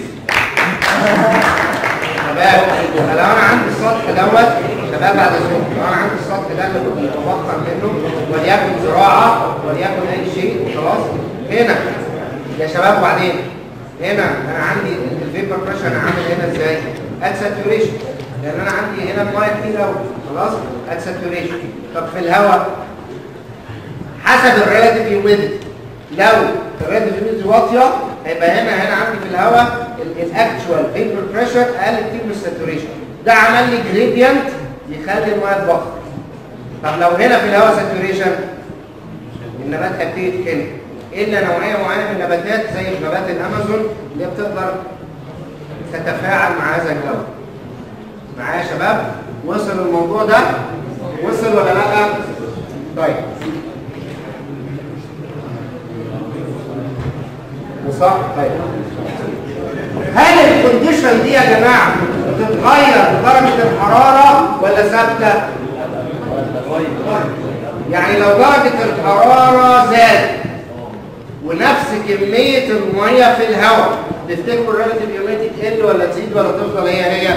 شباب لو انا عندي السطح دوت شباب بعد الشغل لو انا عندي السطح ده اللي كنت بفكر منه وليكن زراعه وليكن اي شيء خلاص هنا يا شباب وبعدين هنا انا عندي الفيبر بريشر انا عامل هنا ازاي؟ ات ساتوريشن لان انا عندي هنا الميه كتير قوي خلاص ات ساتوريشن طب في الهواء حسب الريلاتيف هيوميديتي لو الريلاتيف هيوميديتي واطيه هيبقى هنا هنا عندي في الهواء الاكتشوال فيبر بريشر اقل كتير من الساتوريشن ده عمل لي جريدينت يخلي الميه تبخر طب لو هنا في الهواء ساتوريشن النبات هيبتدي تقل الا نوعيه معينه من النباتات زي نبات الامازون اللي هي بتقدر تتفاعل مع هذا الجو معايا يا شباب وصل الموضوع ده وصل ولا لا طيب وصح طيب هل الكونديشن دي يا جماعه بتتغير بدرجه الحراره ولا ثابته يعني لو درجه الحراره زادت ونفس كميه الميه في الهواء تفتكروا الريلاتيف هيوميديتي تقل ولا تزيد ولا تفضل هي هي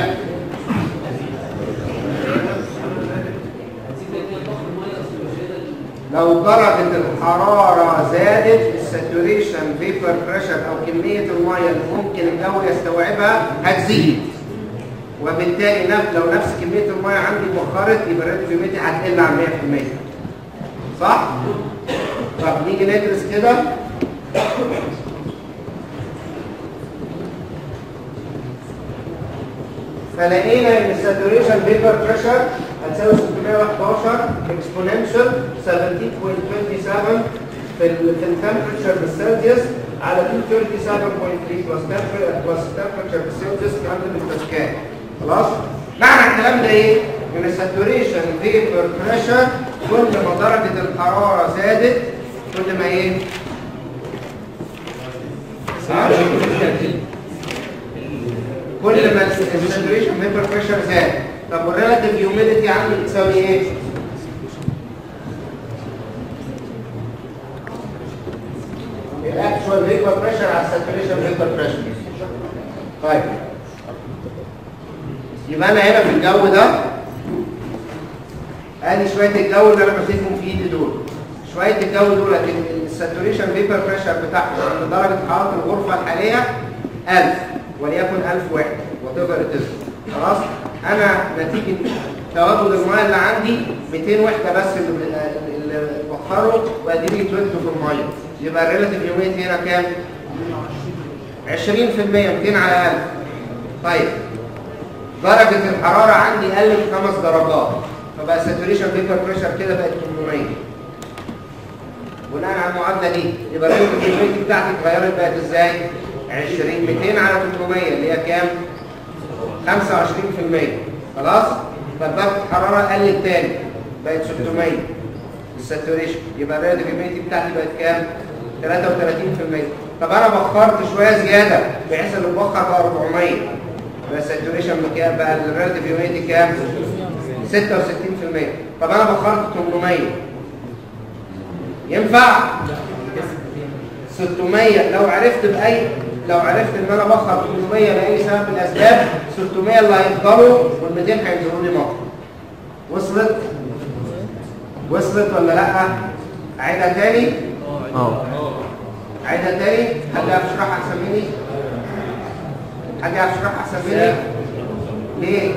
لو درجة الحرارة زادت الساتوريشن فيبر بريشر أو كمية المية اللي ممكن الجو يستوعبها هتزيد وبالتالي نف- لو نفس كمية المية عندي بخرت يبقى الريت هيوميديتي هتقل عن 100% صح؟ طب نيجي ندرس كده فلقينا ان الساتوريشن فيبر بريشر هتساوي 611 اكسبوننشال 17.27 في ال في التمبريتشر بالسلسيوس على 237.3 بلس بلس تمبريتشر بالسلسيوس 100 باسكال خلاص معنى الكلام ده ايه؟ ان الساتوريشن فيبر بريشر كل ما درجه الحراره زادت كل ما ايه؟ ها؟ كل ما الساتوريشن فيبر بريشر زاد طب والريلاتيف هيوميديتي عندي بتساوي ايه؟ الاكشوال فيبر بريشر على الساتوريشن فيبر بريشر طيب يبقى انا هنا في الجو ده ادي شويه الجو اللي انا ماسكهم في ايدي دول شويه الجو دول الساتوريشن فيبر بريشر بتاعهم عند درجه حراره الغرفه الحاليه 1000 وليكن 1000 وحده وات خلاص انا نتيجه تواجد الميه اللي عندي 200 وحده بس اللي اللي بخره وقادرين يتوجدوا في الميه يبقى الريلاتيف هيوميديتي هنا كام 20% 200 على 1000 طيب درجة الحرارة عندي قلت خمس درجات فبقى ساتوريشن فيبر بريشر كده بقت 800 بناء على المعادلة دي يبقى الريلاتيف هيوميديتي بتاعتي اتغيرت بقت ازاي؟ 20 200 على 800 اللي هي كام؟ 25% خلاص؟ فدرجة الحرارة قلت تاني بقت 600 الساتوريشن يبقى الريلاتيف هيوميديتي بتاعتي بقت كام؟ 33% طب انا بخرت شويه زياده بحيث ان البخر بقى 400 يبقى الساتوريشن بكام بقى الريلاتيف هيوميديتي كام 66% طب انا بخرت 800 ينفع 600 لو عرفت باي لو عرفت ان انا بخر 800 لاي سبب من الاسباب 600 اللي هيفضلوا وال 200 هينزلوا لي مطر وصلت وصلت ولا لا اعيدها تاني اه عايزها تاني حد يعرف يشرحها احسن مني حد يعرف يشرحها احسن مني ليه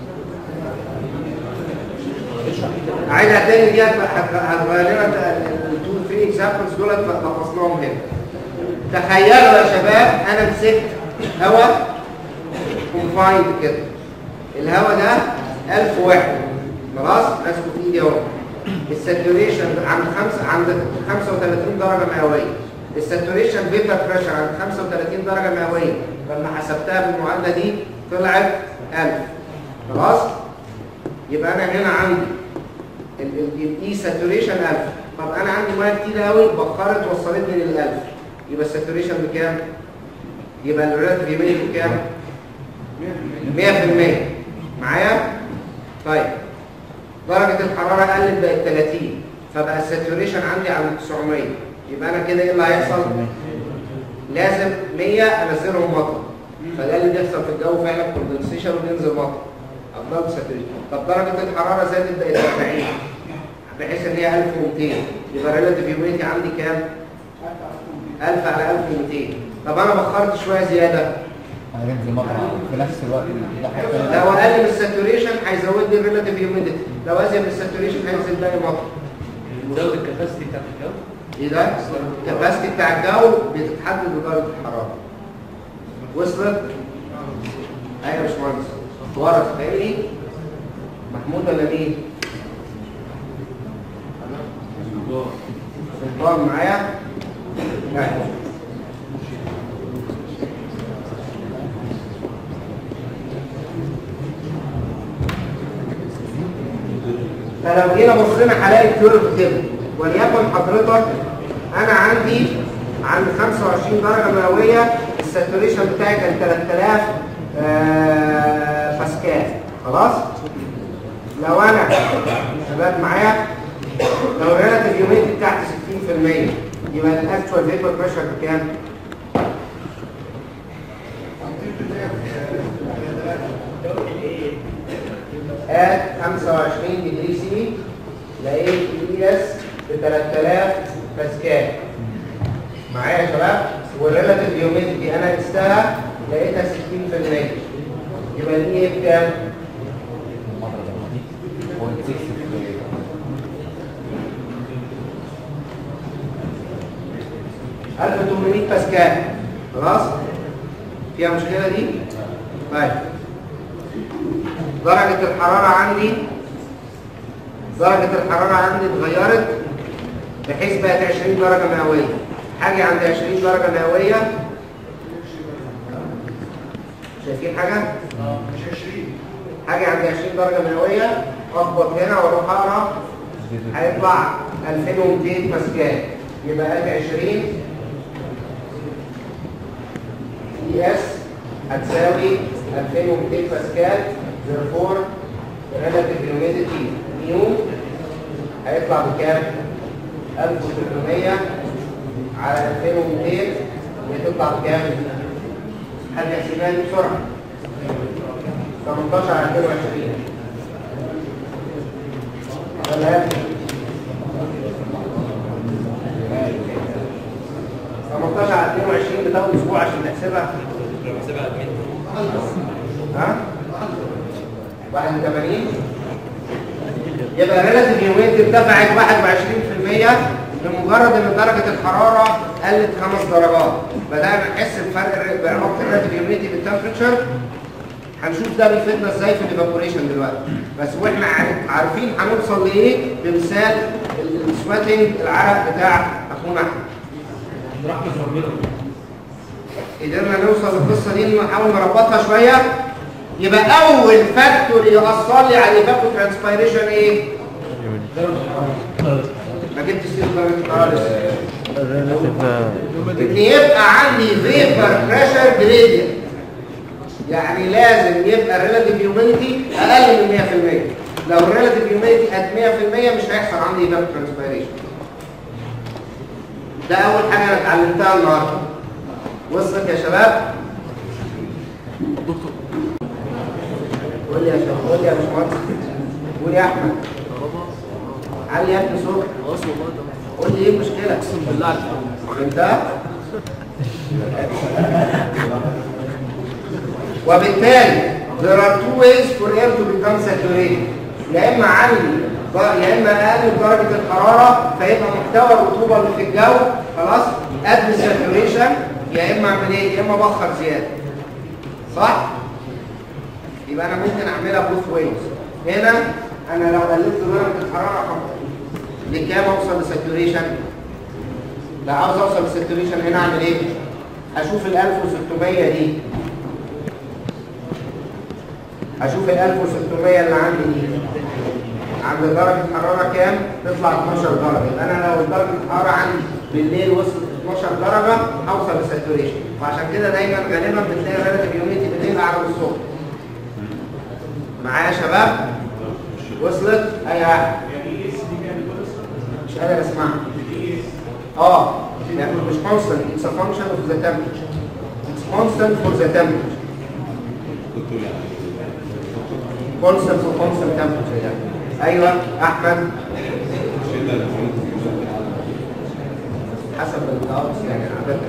عايزها تاني دي هتغير لنا التو ثري اكزامبلز دول لخصناهم هنا تخيلوا يا شباب انا مسكت هواء كونفايند كده الهواء ده 1000 واحد خلاص ماسكه في ايدي اهو الساتوريشن عند خمسة عند 35 درجة مئوية الساتوريشن فيبر بريشر عند 35 درجة مئوية لما حسبتها بالمعادلة دي طلعت 1000 خلاص يبقى انا هنا عندي الاي ساتوريشن 1000 طب انا عندي ميه كتير قوي بخرت وصلتني لل 1000 يبقى الساتوريشن بكام؟ يبقى الريلاتيف هيوميديتي بكام؟ 100% معايا؟ طيب درجة الحرارة قلت بقت 30 فبقى الساتوريشن عندي على 900 يبقى انا كده ايه اللي هيحصل؟ لازم 100 انزلهم مطر فده اللي بيحصل في الجو فعلا كوندنسيشن وبينزل مطر افضل ساتوريشن طب درجة الحرارة زادت بقت 40 بحيث ان هي 1200 يبقى الريلاتيف هيوميديتي عندي كام؟ 1000 على 1200 طب انا بخرت شوية زيادة هينزل مطر في نفس الوقت ده حرفيا لو اقل من الساتوريشن هيزود لي الريلاتيف هيوميديتي لو ازيد من الساتوريشن هينزل باقي مطر زود الكباسيتي بتاعت الجو ايه ده؟ الكباسيتي بتاع الجو بتتحدد بدرجه الحراره. وصلت؟ ايوه يا باشمهندس. ورا فاهمني؟ محمود ولا مين؟ سلطان معايا؟ أيوة. فلو جينا بصينا هلاقي الكيرف كده وليكن حضرتك انا عندي عند 25 درجه مئويه الساتوريشن بتاعي كان 3000 آه، باسكال خلاص لو انا شباب معايا لو الريلاتيف هيوميديتي بتاعتي 60% يبقى الاكتوال فيبر بريشر بكام؟ at 25 ديجري سي لقيت اي اس ب 3000 باسكال معايا يا شباب والريلاتيف هيوميديتي انا قستها لقيتها 60% يبقى الاي بكام؟ المطر ده دي 0.6 1800 باسكال خلاص فيها مشكله دي طيب درجه الحراره عندي درجه الحراره عندي اتغيرت بحيث بقت 20 درجه مئويه حاجه عند 20 درجه مئويه شايفين حاجه مش 20 حاجه عند 20 درجه مئويه اخبط هنا واروح اقرا هيطلع 2200 باسكال يبقى ادي 20 اي اس هتساوي 2200 باسكال therefore relative humidity ميو هيطلع بكام؟ 1800 على 2200 هتطلع بكام؟ حد يحسبها لي بسرعة 18 على 22 ولا ايه؟ 18 على 22 بتاخد اسبوع عشان تحسبها ها 81 يبقى ريلاتيف هيوميديتي ارتفعت 21% بمجرد ان درجه الحراره قلت خمس درجات بدانا نحس بفرق الر- بعلاقه الريلاتيف هيوميديتي بالتمبريتشر هنشوف ده بيفيدنا ازاي في الايفابوريشن دلوقتي بس واحنا عار- عارفين هنوصل لايه بمثال السواتنج العرق بتاع اخونا احمد قدرنا نوصل للقصه دي نحاول نربطها شويه يبقى اول فاكتور يأثر لي على الايفابو ترانسبيريشن ايه؟ ما جبتش سيره درجه الحراره لسه ان يبقى عندي فيبر بريشر جريدينت يعني لازم يبقى الريلاتيف هيوميديتي اقل من 100% لو الريلاتيف هيوميديتي قد 100% مش هيحصل عندي ايفابو ترانسبيريشن ده اول حاجه انا اتعلمتها النهارده وصلت يا شباب دكتور قول لي يا شباب قول لي يا باشمهندس قول يا احمد كهرباء علي يا ابني صوت خلاص والله تمام قول لي ايه المشكله اقسم بالله عليك انت وبالتالي there are two ways for air to become saturated يا اما عندي يا اما اقلل درجه الحراره فيبقى محتوى الرطوبه اللي في الجو خلاص قد الساتوريشن يا اما اعمل ايه يا اما بخر زياده صح يبقى انا ممكن اعملها بوث ويز هنا انا لو قللت درجه الحراره لكام اوصل لساتوريشن لو عاوز اوصل للساتوريشن هنا اعمل ايه هشوف ال 1600 دي هشوف ال 1600 اللي عندي دي عند درجة حرارة كام؟ تطلع 12 درجة يبقى انا لو درجة الحرارة عندي بالليل وصلت 12 درجة هوصل للساتوريشن وعشان كده دايما غالبا بتلاقي الريلاتيف هيوميديتي بالليل اعلى من الصبح معايا يا شباب؟ وصلت؟ ايوه مش قادر اسمعها اه يعني مش constant it's a function of the temperature it's constant for the temperature constant for constant temperature يعني ايوه احمد حسب الدرس يعني عادة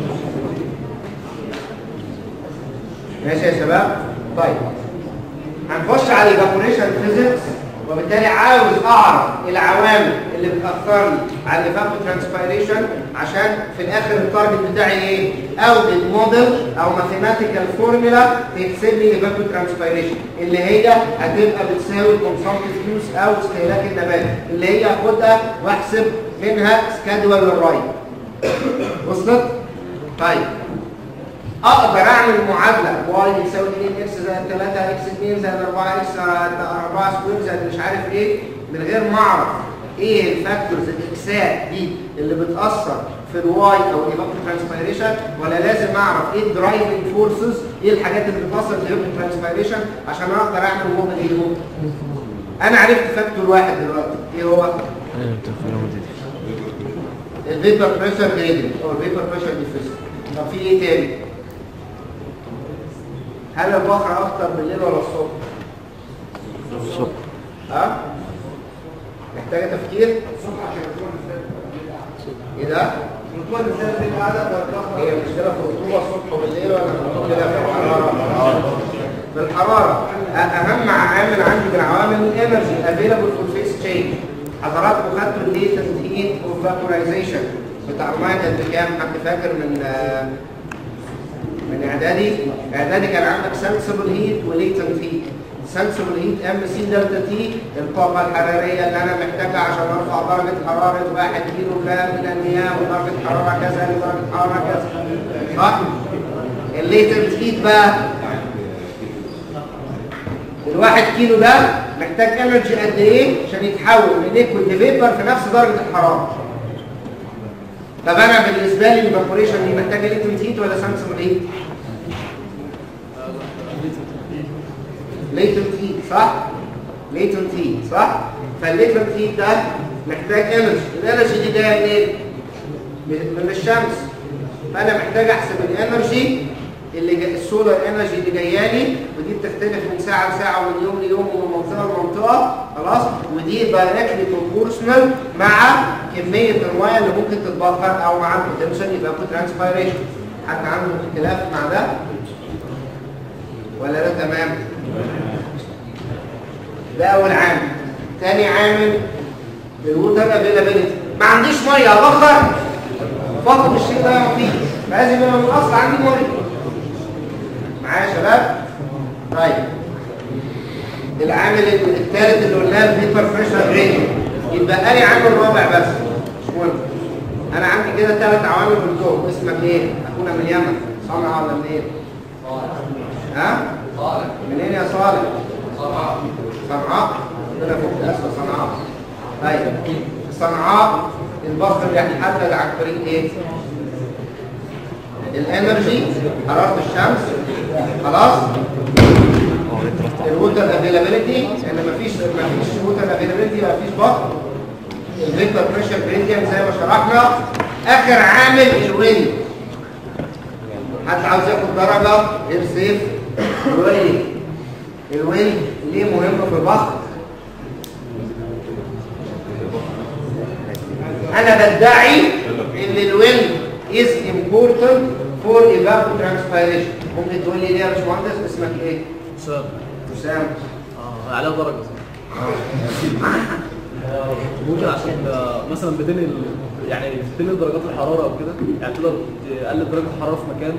ماشي يا شباب طيب هنخش على الايفابوريشن فيزيكس وبالتالي عاوز اعرف العوامل اللي بتاثر لي على الايفابو ترانسبيريشن عشان في الاخر التارجت بتاعي ايه اوجد موديل او ماثيماتيكال فورمولا تحسب لي الايفابو ترانسبيريشن اللي هي هتبقى بتساوي كونسامبتيف يوز او استهلاك النبات اللي هي اخدها واحسب منها سكادول للراي وصلت طيب اقدر اعمل معادله واي يساوي 2 اكس زائد 3 اكس 2 زائد 4 اكس 4 سكوير زائد مش عارف ايه من غير ما اعرف ايه الفاكتورز الاكسات دي اللي بتاثر في الواي او الايفابو ترانسبيريشن ولا لازم اعرف ايه الدرايفنج فورسز ايه الحاجات اللي بتاثر في الايفابو ترانسبيريشن عشان اقدر اعمل موديل ايه هو انا عرفت فاكتور واحد دلوقتي ايه هو الفيبر بريشر جريدنج او الفيبر بريشر ديفيسيت طب في ايه تاني هل البحر اكتر بالليل ولا الصبح الصبح ها محتاجه تفكير ايه ده هي مشكله في الرطوبه الصبح وبالليل ولا مشكله في الحراره في الحراره أ- اهم عامل عندي من عوامل الانرجي افيلابل فور فيس تشينج حضراتكم خدتوا الليتنت هيت اوف فابورايزيشن بتاع الميه كانت بكام حد فاكر من آه، من اعدادي اعدادي كان عندك سنسبل هيت وليتنت هيت سنسبل هيت ام سي دلتا تي الطاقه الحراريه اللي انا محتاجها عشان ارفع درجه حراره 1 كيلو جرام من المياه ودرجه حراره كذا لدرجه حراره كذا صح الليتنت هيت بقى الواحد كيلو ده محتاج انرجي قد ايه عشان يتحول من ليكويد لفيبر في نفس درجه الحراره طب انا بالنسبه لي الايفابوريشن دي محتاجه ليكويد هيت ولا سنسبل هيت ليتنت هيت صح ليتنت هيت صح فالليتنت هيت ده محتاج انرجي الانرجي دي جايه منين من من الشمس فانا محتاج احسب الانرجي اللي جا... السولار انرجي اللي جايه لي ودي بتختلف من ساعه لساعه ومن يوم ليوم ومن منطقه لمنطقه خلاص ودي دايركتلي بروبورشنال مع كميه الميه اللي ممكن تتبخر او مع البوتنشال يبقى ترانسبيريشن حد عنده اختلاف مع ده ولا ده تمام ده اول عامل تاني عامل الووتر افيلابيلتي ما عنديش ميه ابخر فقط الشيء ده ما فيه لازم يبقى من الاصل عندي ميه معايا يا شباب طيب العامل الثالث اللي قلناه الفيبر بريشر رينج يبقى لي عامل رابع بس مش مهم انا عندي كده ثلاث عوامل في الكون اسمك ايه اخونا من اليمن صنعاء ولا منين ها صالح منين يا صالح صنعاء صنعاء ربنا يفك اسفل صنعاء طيب صنعاء البخر يتحدد عن طريق ايه الانرجي حراره الشمس خلاص الووتر افيلابيلتي ان مفيش مفيش ووتر افيلابيلتي مفيش بخر الفيبر بريشر جريدينت زي ما شرحنا اخر عامل الويند حد عاوز ياخد درجه غير سيف الويند الويند ليه مهم في البحر انا بدعي ان الويند is important for evapotranspiration ممكن تقول لي ليه يا باشمهندس اسمك ايه؟ حسام حسام اه عليها درجه ممكن عشان آه، مثلا بتنقل ال- يعني بتنقل درجات الحراره او كده يعني تقدر تقلل درجه الحراره في مكان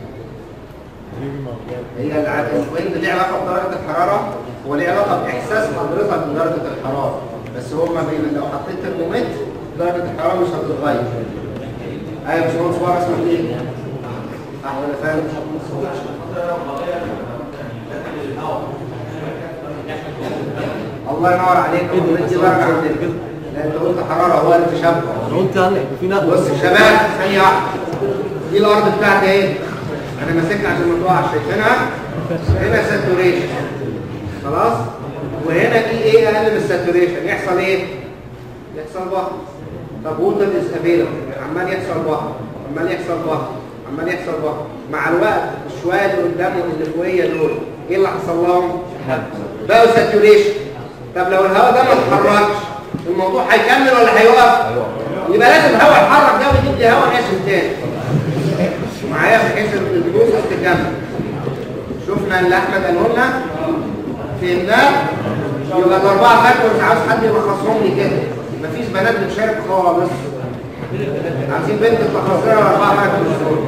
هي الع- الويند ليه علاقه بدرجه الحراره وليه علاقه باحساس حضرتك بدرجه الحراره بس هو ما بين لو حطيت ترمومتر درجه الحراره مش هتتغير ايوه يا باشمهندس بقى اسمك ايه؟ احمد انا فاهم الله ينور عليك دي درجه عندنا لا انت قلت حراره هو اللي تشبه انا قلت يعني في نقل بص يا شباب ثانية واحدة دي الأرض بتاعتي ايه؟ أنا ماسكها عشان ما تقعش شايفينها؟ هنا ساتوريشن خلاص؟ وهنا دي ايه أقل من الساتوريشن يحصل ايه؟ يحصل بحر طب ووتر از افيلبل عمال يحصل بحر عمال يحصل بحر عمال يحصل بحر مع الوقت الشوية اللي قدامه اللي فوقيه دول ايه اللي حصل لهم؟ بقوا ساتوريشن طب لو الهواء ده ما اتحركش الموضوع هيكمل ولا هيقف؟ يبقى لازم الهواء يتحرك ده ويجيب لي هواء ناشف تاني معايا بحيث ان الجزء تكمل شفنا اللي احمد قاله لنا فهمناه يبقى الاربعه فاكتورز عاوز حد يلخصهم لي كده مفيش بنات بتشارك خالص عايزين بنت تلخص لنا الاربعه فاكتورز دول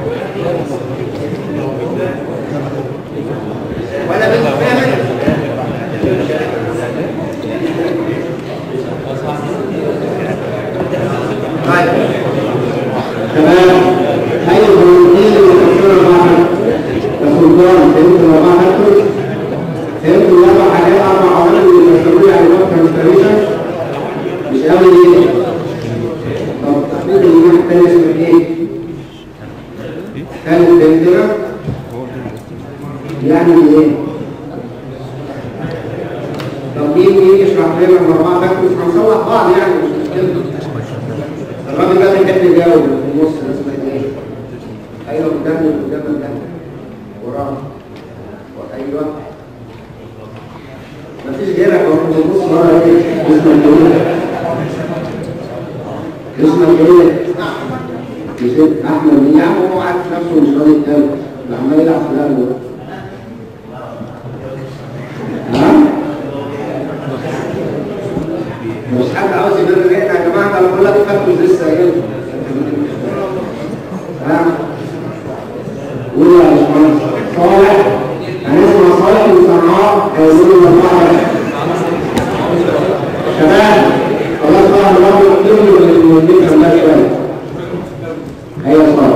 ولا بنت فهمت طيب تمام هاي البروتين اللي بتكسر البحر كسلطان فهمت الاربعه فاكتورز فهمت الاربع حاجات اربع عوامل اللي بيسموها يعني وقت ترانسفيريشن مش قوي ليه طب تحديد الجناح الثاني اسمه ايه؟ كان الدندرة يعني ايه؟ طب مين مين يشرح لنا الاربعه فاكتورز هنصلح بعض يعني مش مشكله الراجل ده بيحب يجاوب في النص اسمه ايه؟ ايوه قدام قدام قدام وراه ايوه مفيش غيرك اهو في النص ورا ايه؟ اسمك ايه؟ اسمك ايه؟ يوسف احمد مين يا عم هو عارف نفسه مش راضي يتكلم ده عمال يلعب في اللعبه ده ها؟ مش حد عاوز يبرر ايه يا جماعه انا بقول لك فاكر لسه قايل ها قول يا باشمهندس صالح هنسمع صالح من صنعاء هيقولوا الاربعه شباب خلاص بقى هنروح نقول المدير خلاها شويه ايوه صالح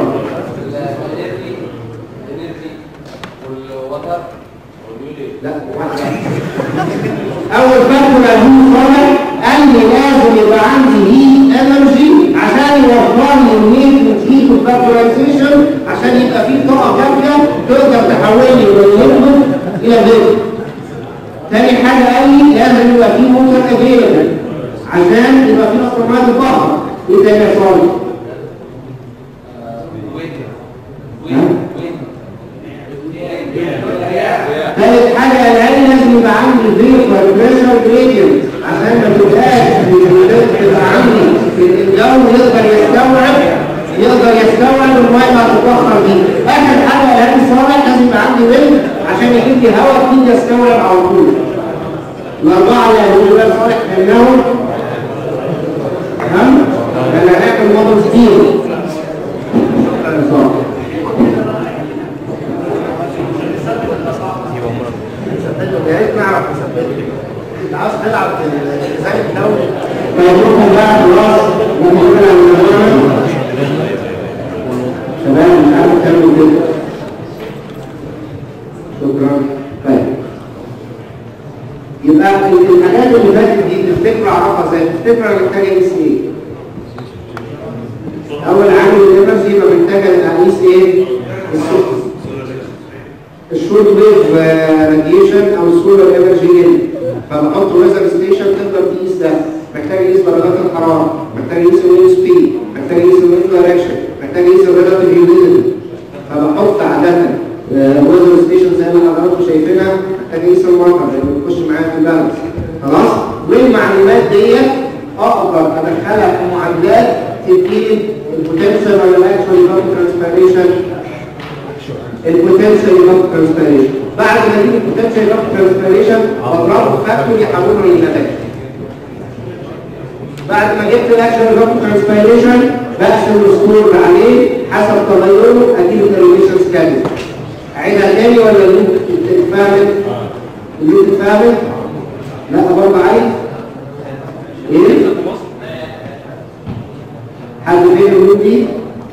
لا واحدة. اول فاكتور عايزين صالح قال لي لازم يبقى عندي هيت انرجي عشان يوفر لي النيت هيت فاكتورايزيشن عشان يبقى في طاقه كافيه تقدر تحول لي من الليكويد الى فيبر تاني حاجه قال لي لازم يبقى فيه موتور افيلبل عشان يبقى فيه اصطمات الظهر ايه تاني يا صالح؟ ثالث حاجة العين لازم يبقى عندي فيبر بريشر جريدينت عشان ما تبقاش تبقى عندي الجو يقدر يستوعب يقدر يستوعب الميه اللي هتتبخر دي اخر حاجة العين صالح لازم يبقى عندي ويند عشان يجيب لي هواء كتير يستوعب على طول الأربعة اللي هيقولوا لها صالح فهمناهم تمام؟ كان هناكل موديل ستيل يا ريت نعرف نثبته انت عاوز تلعب في الزي الدولي فيروحوا بقى خلاص ممكن شباب مش عارف تعملوا كده شكرا طيب يبقى الحاجات اللي فاتت دي تفتكروا اعرفها ازاي تفتكروا انا محتاج اقيس ايه اول عامل الانرجي يبقى محتاج اقيس ايه الصوت الشورت ويف راديشن او السولار انرجي ان فبحط ويزر ستيشن تقدر تقيس ده محتاج يقيس درجات الحراره محتاج يقيس الويند سبيد محتاج يقيس الويند دايركشن محتاج يقيس الريلاتيف هيوميديتي فبحط عاده ويزر ستيشن زي ما حضراتكم شايفينها محتاج يقيس المطر لانه بيخش معايا في البالانس خلاص والمعلومات ديت اقدر ادخلها في معادلات تديني البوتنشال ولا الاكشوال ترانسفيريشن البوتنشال يبقى ترانسفيريشن بعد ما يجيب البوتنشال يبقى ترانسفيريشن بضربه في فاكتور يحوله للنتائج بعد ما جبت الاكشن يبقى ترانسفيريشن بقسم السكور عليه حسب تغيره اجيب الريليشن سكادول اعيدها تاني ولا اللوب اتفهمت؟ اللوب اتفهمت؟ لا برضه عايز ايه؟ حد فين اللوب دي؟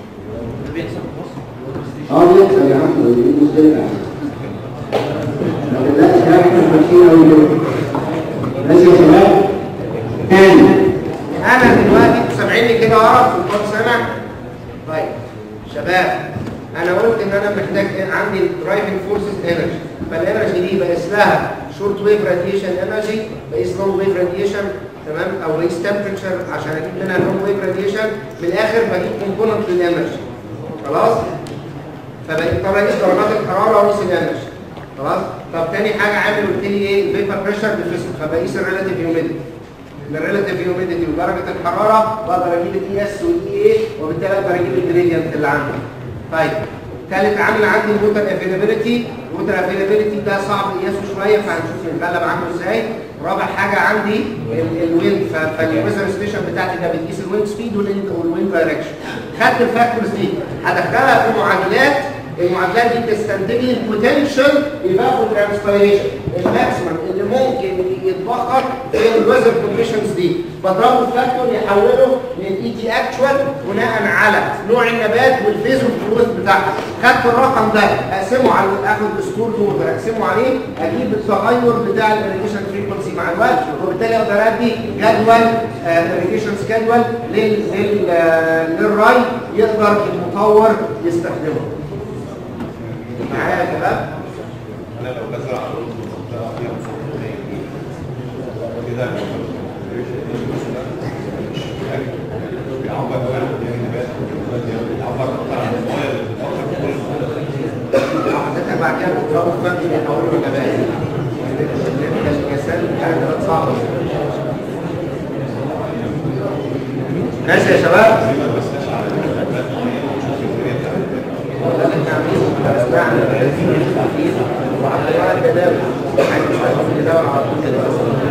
اه بيحصل يا عم دي مشكلة لكن لا ده احنا ماشيين قوي كده ماشي يا شباب تاني انا دلوقتي انتوا سامعيني كده ورا في الكورس سنة طيب شباب انا قلت ان انا محتاج عندي درايفنج فورسز انرجي فالانرجي دي بقيس لها شورت ويف راديشن انرجي بقيس لونج ويف راديشن تمام او بقيس تمبرتشر عشان اجيب منها لونج ويف راديشن من الاخر بجيب كومبوننت للانرجي خلاص فبضطر اقيس درجات الحراره واقيس الانرجي خلاص طب تاني حاجه عامل قلت لي ايه الفيبر بريشر ديفيسيت فبقيس الريلاتيف هيوميديتي الريلاتيف هيوميديتي ودرجه الحراره بقدر اجيب الاي اس والاي اي وبالتالي اقدر اجيب الجريدينت اللي عندي طيب ثالث عامل عندي الووتر افيلابيلتي الووتر افيلابيلتي ده صعب قياسه شويه فهنشوف نتغلب عنه ازاي رابع حاجه عندي الويند فالويزر ستيشن بتاعتي ده بتقيس الويند سبيد والويند دايركشن خدت الفاكتورز دي هدخلها في معادلات المعادلات دي تستنتج لي البوتنشال ايفابو ترانسبيريشن الماكسيمم اللي ممكن يتبخر في الويزر كونديشنز دي بضربه في فاكتور يحوله للاي تي اكشوال بناء على نوع النبات والفيز والفلوس بتاعها خدت الرقم ده اقسمه على اخد سكور ووتر اقسمه عليه اجيب التغير بتاع الريليشن فريكونسي مع الوقت وبالتالي اقدر ادي جدول الريليشن سكادول للراي يقدر المطور يستخدمه معايا يا شباب انا لو بزرع رز وحطها فيها كده بيعبر بقى عن النبات بيعبر اكتر عن المايه اللي بتتاثر بكل حضرتك بعد كده بتضربه في فاكتور يحوله لنبات الكسل حاجه كانت صعبه ماشي يا شباب والله احنا عاملين اسمعنا وعملنا الجداول عايز نشتغل في الجداول على طول كده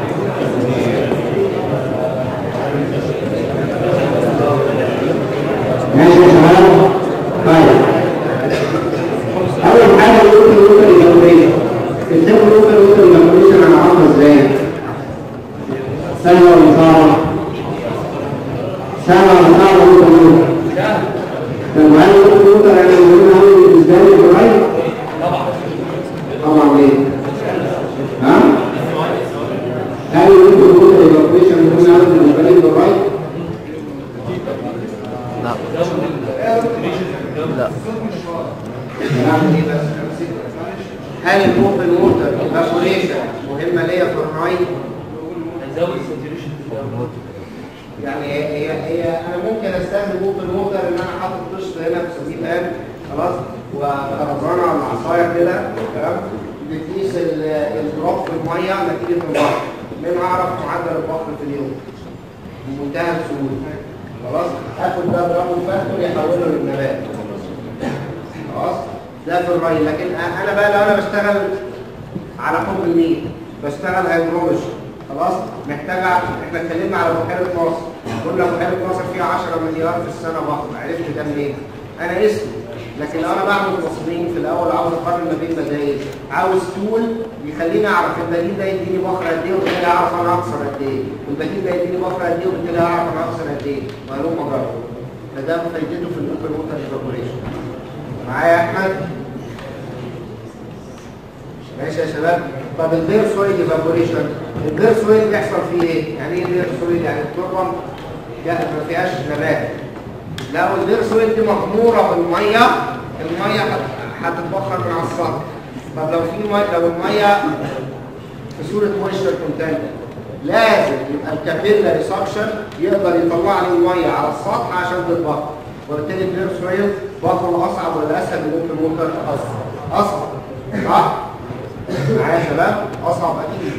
ماشي يا شباب طيب اول حاجه الوتر الوتر الايجابيه ازاي الوتر الوتر الايجابيه انا اعرفها ازاي سهله ولا صعبه سهله ولا صعبه الوتر الوتر طب هل الوتر الوتر انا بقول هو بالنسبه لي قريب طبعا طبعا ليه ها ابلكيشن مهمه ليا في الراي هيزود الساتوريشن في الأول. يعني هي هي انا ممكن استخدم اوبن ووتر ان انا حاطط طشت هنا في سبيل اب خلاص وخرجانه على العصايه كده تمام بتقيس ال- الدروب في الميه نتيجه البحر منها اعرف معدل البحر في اليوم بمنتهى السهوله خلاص اخد ده دراجون فاكتور يحوله للنبات خلاص ده في الري لكن أ- انا بقى لو انا بشتغل على حب النيل بشتغل هيدرولوجي خلاص محتاجه احنا اتكلمنا على بحيره ناصر قلنا بحيره ناصر فيها 10 مليار في السنه بحر عرفت ده منين؟ انا اسمي لكن لو انا بعمل تصميم في الاول عاوز اقارن ما بين بدائل عاوز تول يخليني اعرف البديل ده يديني بحر قد ايه وبالتالي اعرف انا اخسر قد ايه والبديل ده يديني بحر قد ايه وبالتالي اعرف انا اخسر قد ايه وهلوم اجرب فده فايدته في الاوبن ووتر ايفابوريشن معايا يا احمد ماشي يا شباب طب البير سويل ايفابوريشن البير سويل بيحصل فيه ايه يعني ايه البير سويل يعني التربه لا ما فيهاش نبات لو البير سويل دي مغموره بالميه الميه هت- هتتبخر من على السطح طب لو في ميه لو الميه في صوره مويستر كونتنت لازم يبقى الكابيلاري سكشن يقدر يطلع لي الميه على السطح عشان تتبخر وبالتالي البير سويل بخره اصعب ولا اسهل من ممكن ممكن اصعب اصعب صح؟ معايا يا شباب اصعب اكيد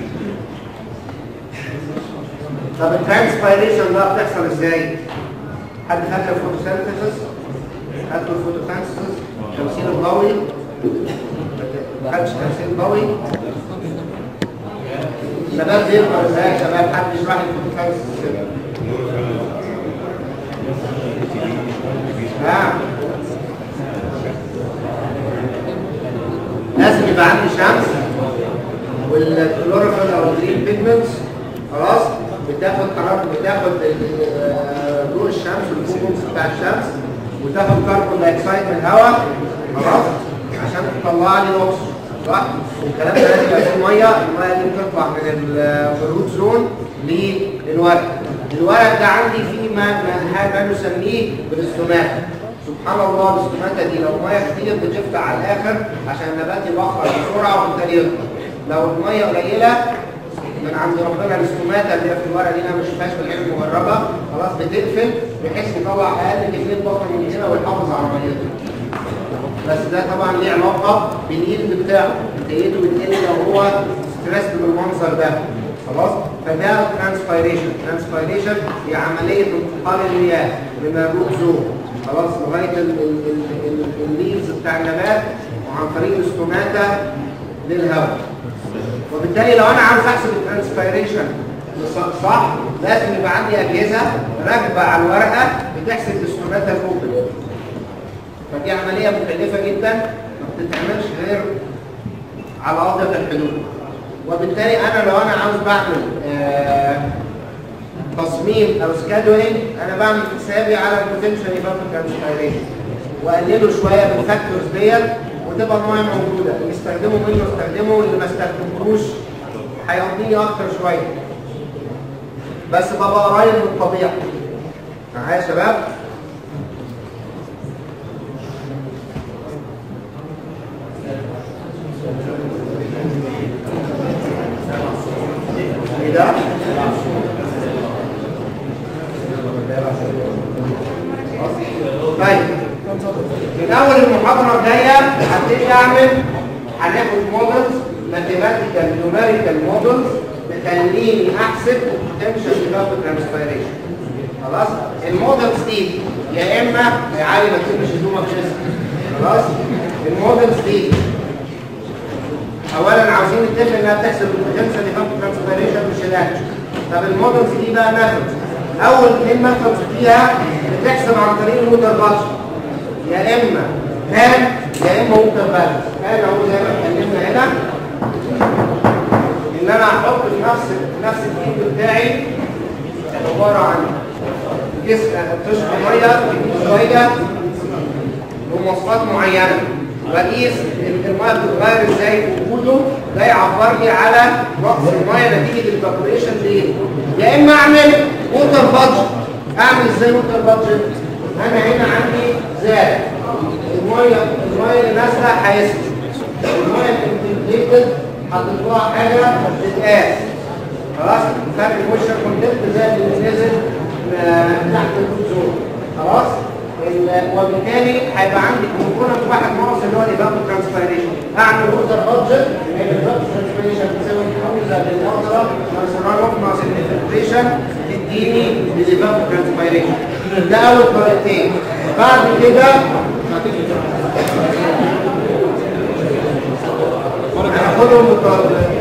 طب الترانسبيريشن ده بتحصل ازاي؟ حد فاكر الفوتوسينثيسيس؟ خدتوا الفوتوسينثيسيس؟ التمثيل الضوئي؟ ما خدش تمثيل ضوئي؟ شباب بيقرا ازاي يا شباب حد يشرح لي الفوتوسينثيسيس كده ها لازم يبقى عندي شمس والكلوروفيل او الجرين بيجمنتس خلاص بتاخد قرار بتاخد ال- آه، ضوء الشمس والفوتونز بتاع الشمس وتاخد كربون دايوكسيد من الهواء خلاص عشان تطلع لي الاكسجين صح والكلام ده لازم يبقى فيه ميه الميه دي بتطلع من ال- من الروت زون للورق الورق ده عندي فيه ما ما ما نسميه بالاستوماتا سبحان الله الاستوماتا دي لو ميه كتير بتفتح على الاخر عشان النبات يبخر بسرعه وبالتالي يطلع لو الميه قليله من عند ربنا الاستوماتا اللي هي في الورقه دي انا ما شفتهاش في العين مجربه خلاص بتقفل بحيث يطلع اقل كميه بخر من هنا ويحافظ على ميته بس ده طبعا ليه علاقه باليلد بتاعه انتاجيته بتقل لو هو ستريس بالمنظر ده خلاص فده ترانسبيريشن ترانسبيريشن هي عمليه انتقال المياه من الروت زون خلاص لغايه ال- ال- ال- ال- الليفز بتاع النبات وعن طريق الاستوماتا للهواء وبالتالي لو انا عاوز احسب الترانسبيريشن ص- صح لازم يبقى عندي اجهزه راكبه على الورقه بتحسب الاستوماتا الاوبن فدي عمليه مكلفه جدا ما بتتعملش غير على اضيق الحدود وبالتالي انا لو انا عاوز بعمل آه تصميم او سكادولينج انا بعمل حسابي على البوتنشال ايفابوريشن ترانسبيريشن واقلله شويه بالفاكتورز ديت وتبقى الميه موجوده اللي يستخدمه منه استخدمه واللي ما استخدمهوش هيقضيني اكتر شويه بس ببقى قريب من الطبيعه معايا يا شباب ايه ده؟ طيب من اول المحاضره الجايه هبتدي اعمل هناخد مودلز ماثيماتيكال نيوميريكال مودلز تخليني احسب البوتنشال ايفابوريشن ترانسبيريشن خلاص المودلز دي يا اما يا علي ما تسيبش هدومك جسم خلاص المودلز دي اولا عاوزين نتفق انها بتحسب البوتنشال ايفابوريشن ترانسبيريشن مش الاكشن طب المودلز دي بقى ميثودز اول اثنين ميثودز فيها بتحسب عن طريق الموتر بادج يا اما هان يا اما موتر بالانس هان اهو زي ما اتكلمنا هنا ان انا احط في نفس في نفس الكيب بتاعي عباره عن جسم تشرب ميه شويه بمواصفات معينه واقيس الميه بتتغير ازاي وجوده ده يعبر لي على نقص الميه نتيجه الايفابوريشن ليه يا اما اعمل ووتر بادجت اعمل ازاي ووتر بادجت انا هنا عندي زاد الميه الميه اللي نازله هيسكت الميه الانتجريتد حاطط لها حاجه تتقاس خلاص فرق الوشر كونتنت زي اللي نزل آه، تحت الكونسول خلاص ال- وبالتالي هيبقى عندي كومبوننت واحد ناقص اللي هو الايفابو ترانسبيريشن اعمل اوردر بادجت الايفابو ترانسبيريشن بتساوي الحوزه للنظره ناقص الرقم ناقص الانفلتريشن تديني الايفابو ترانسبيريشن ده اول طريقتين بعد كده هناخدهم بالطريقتين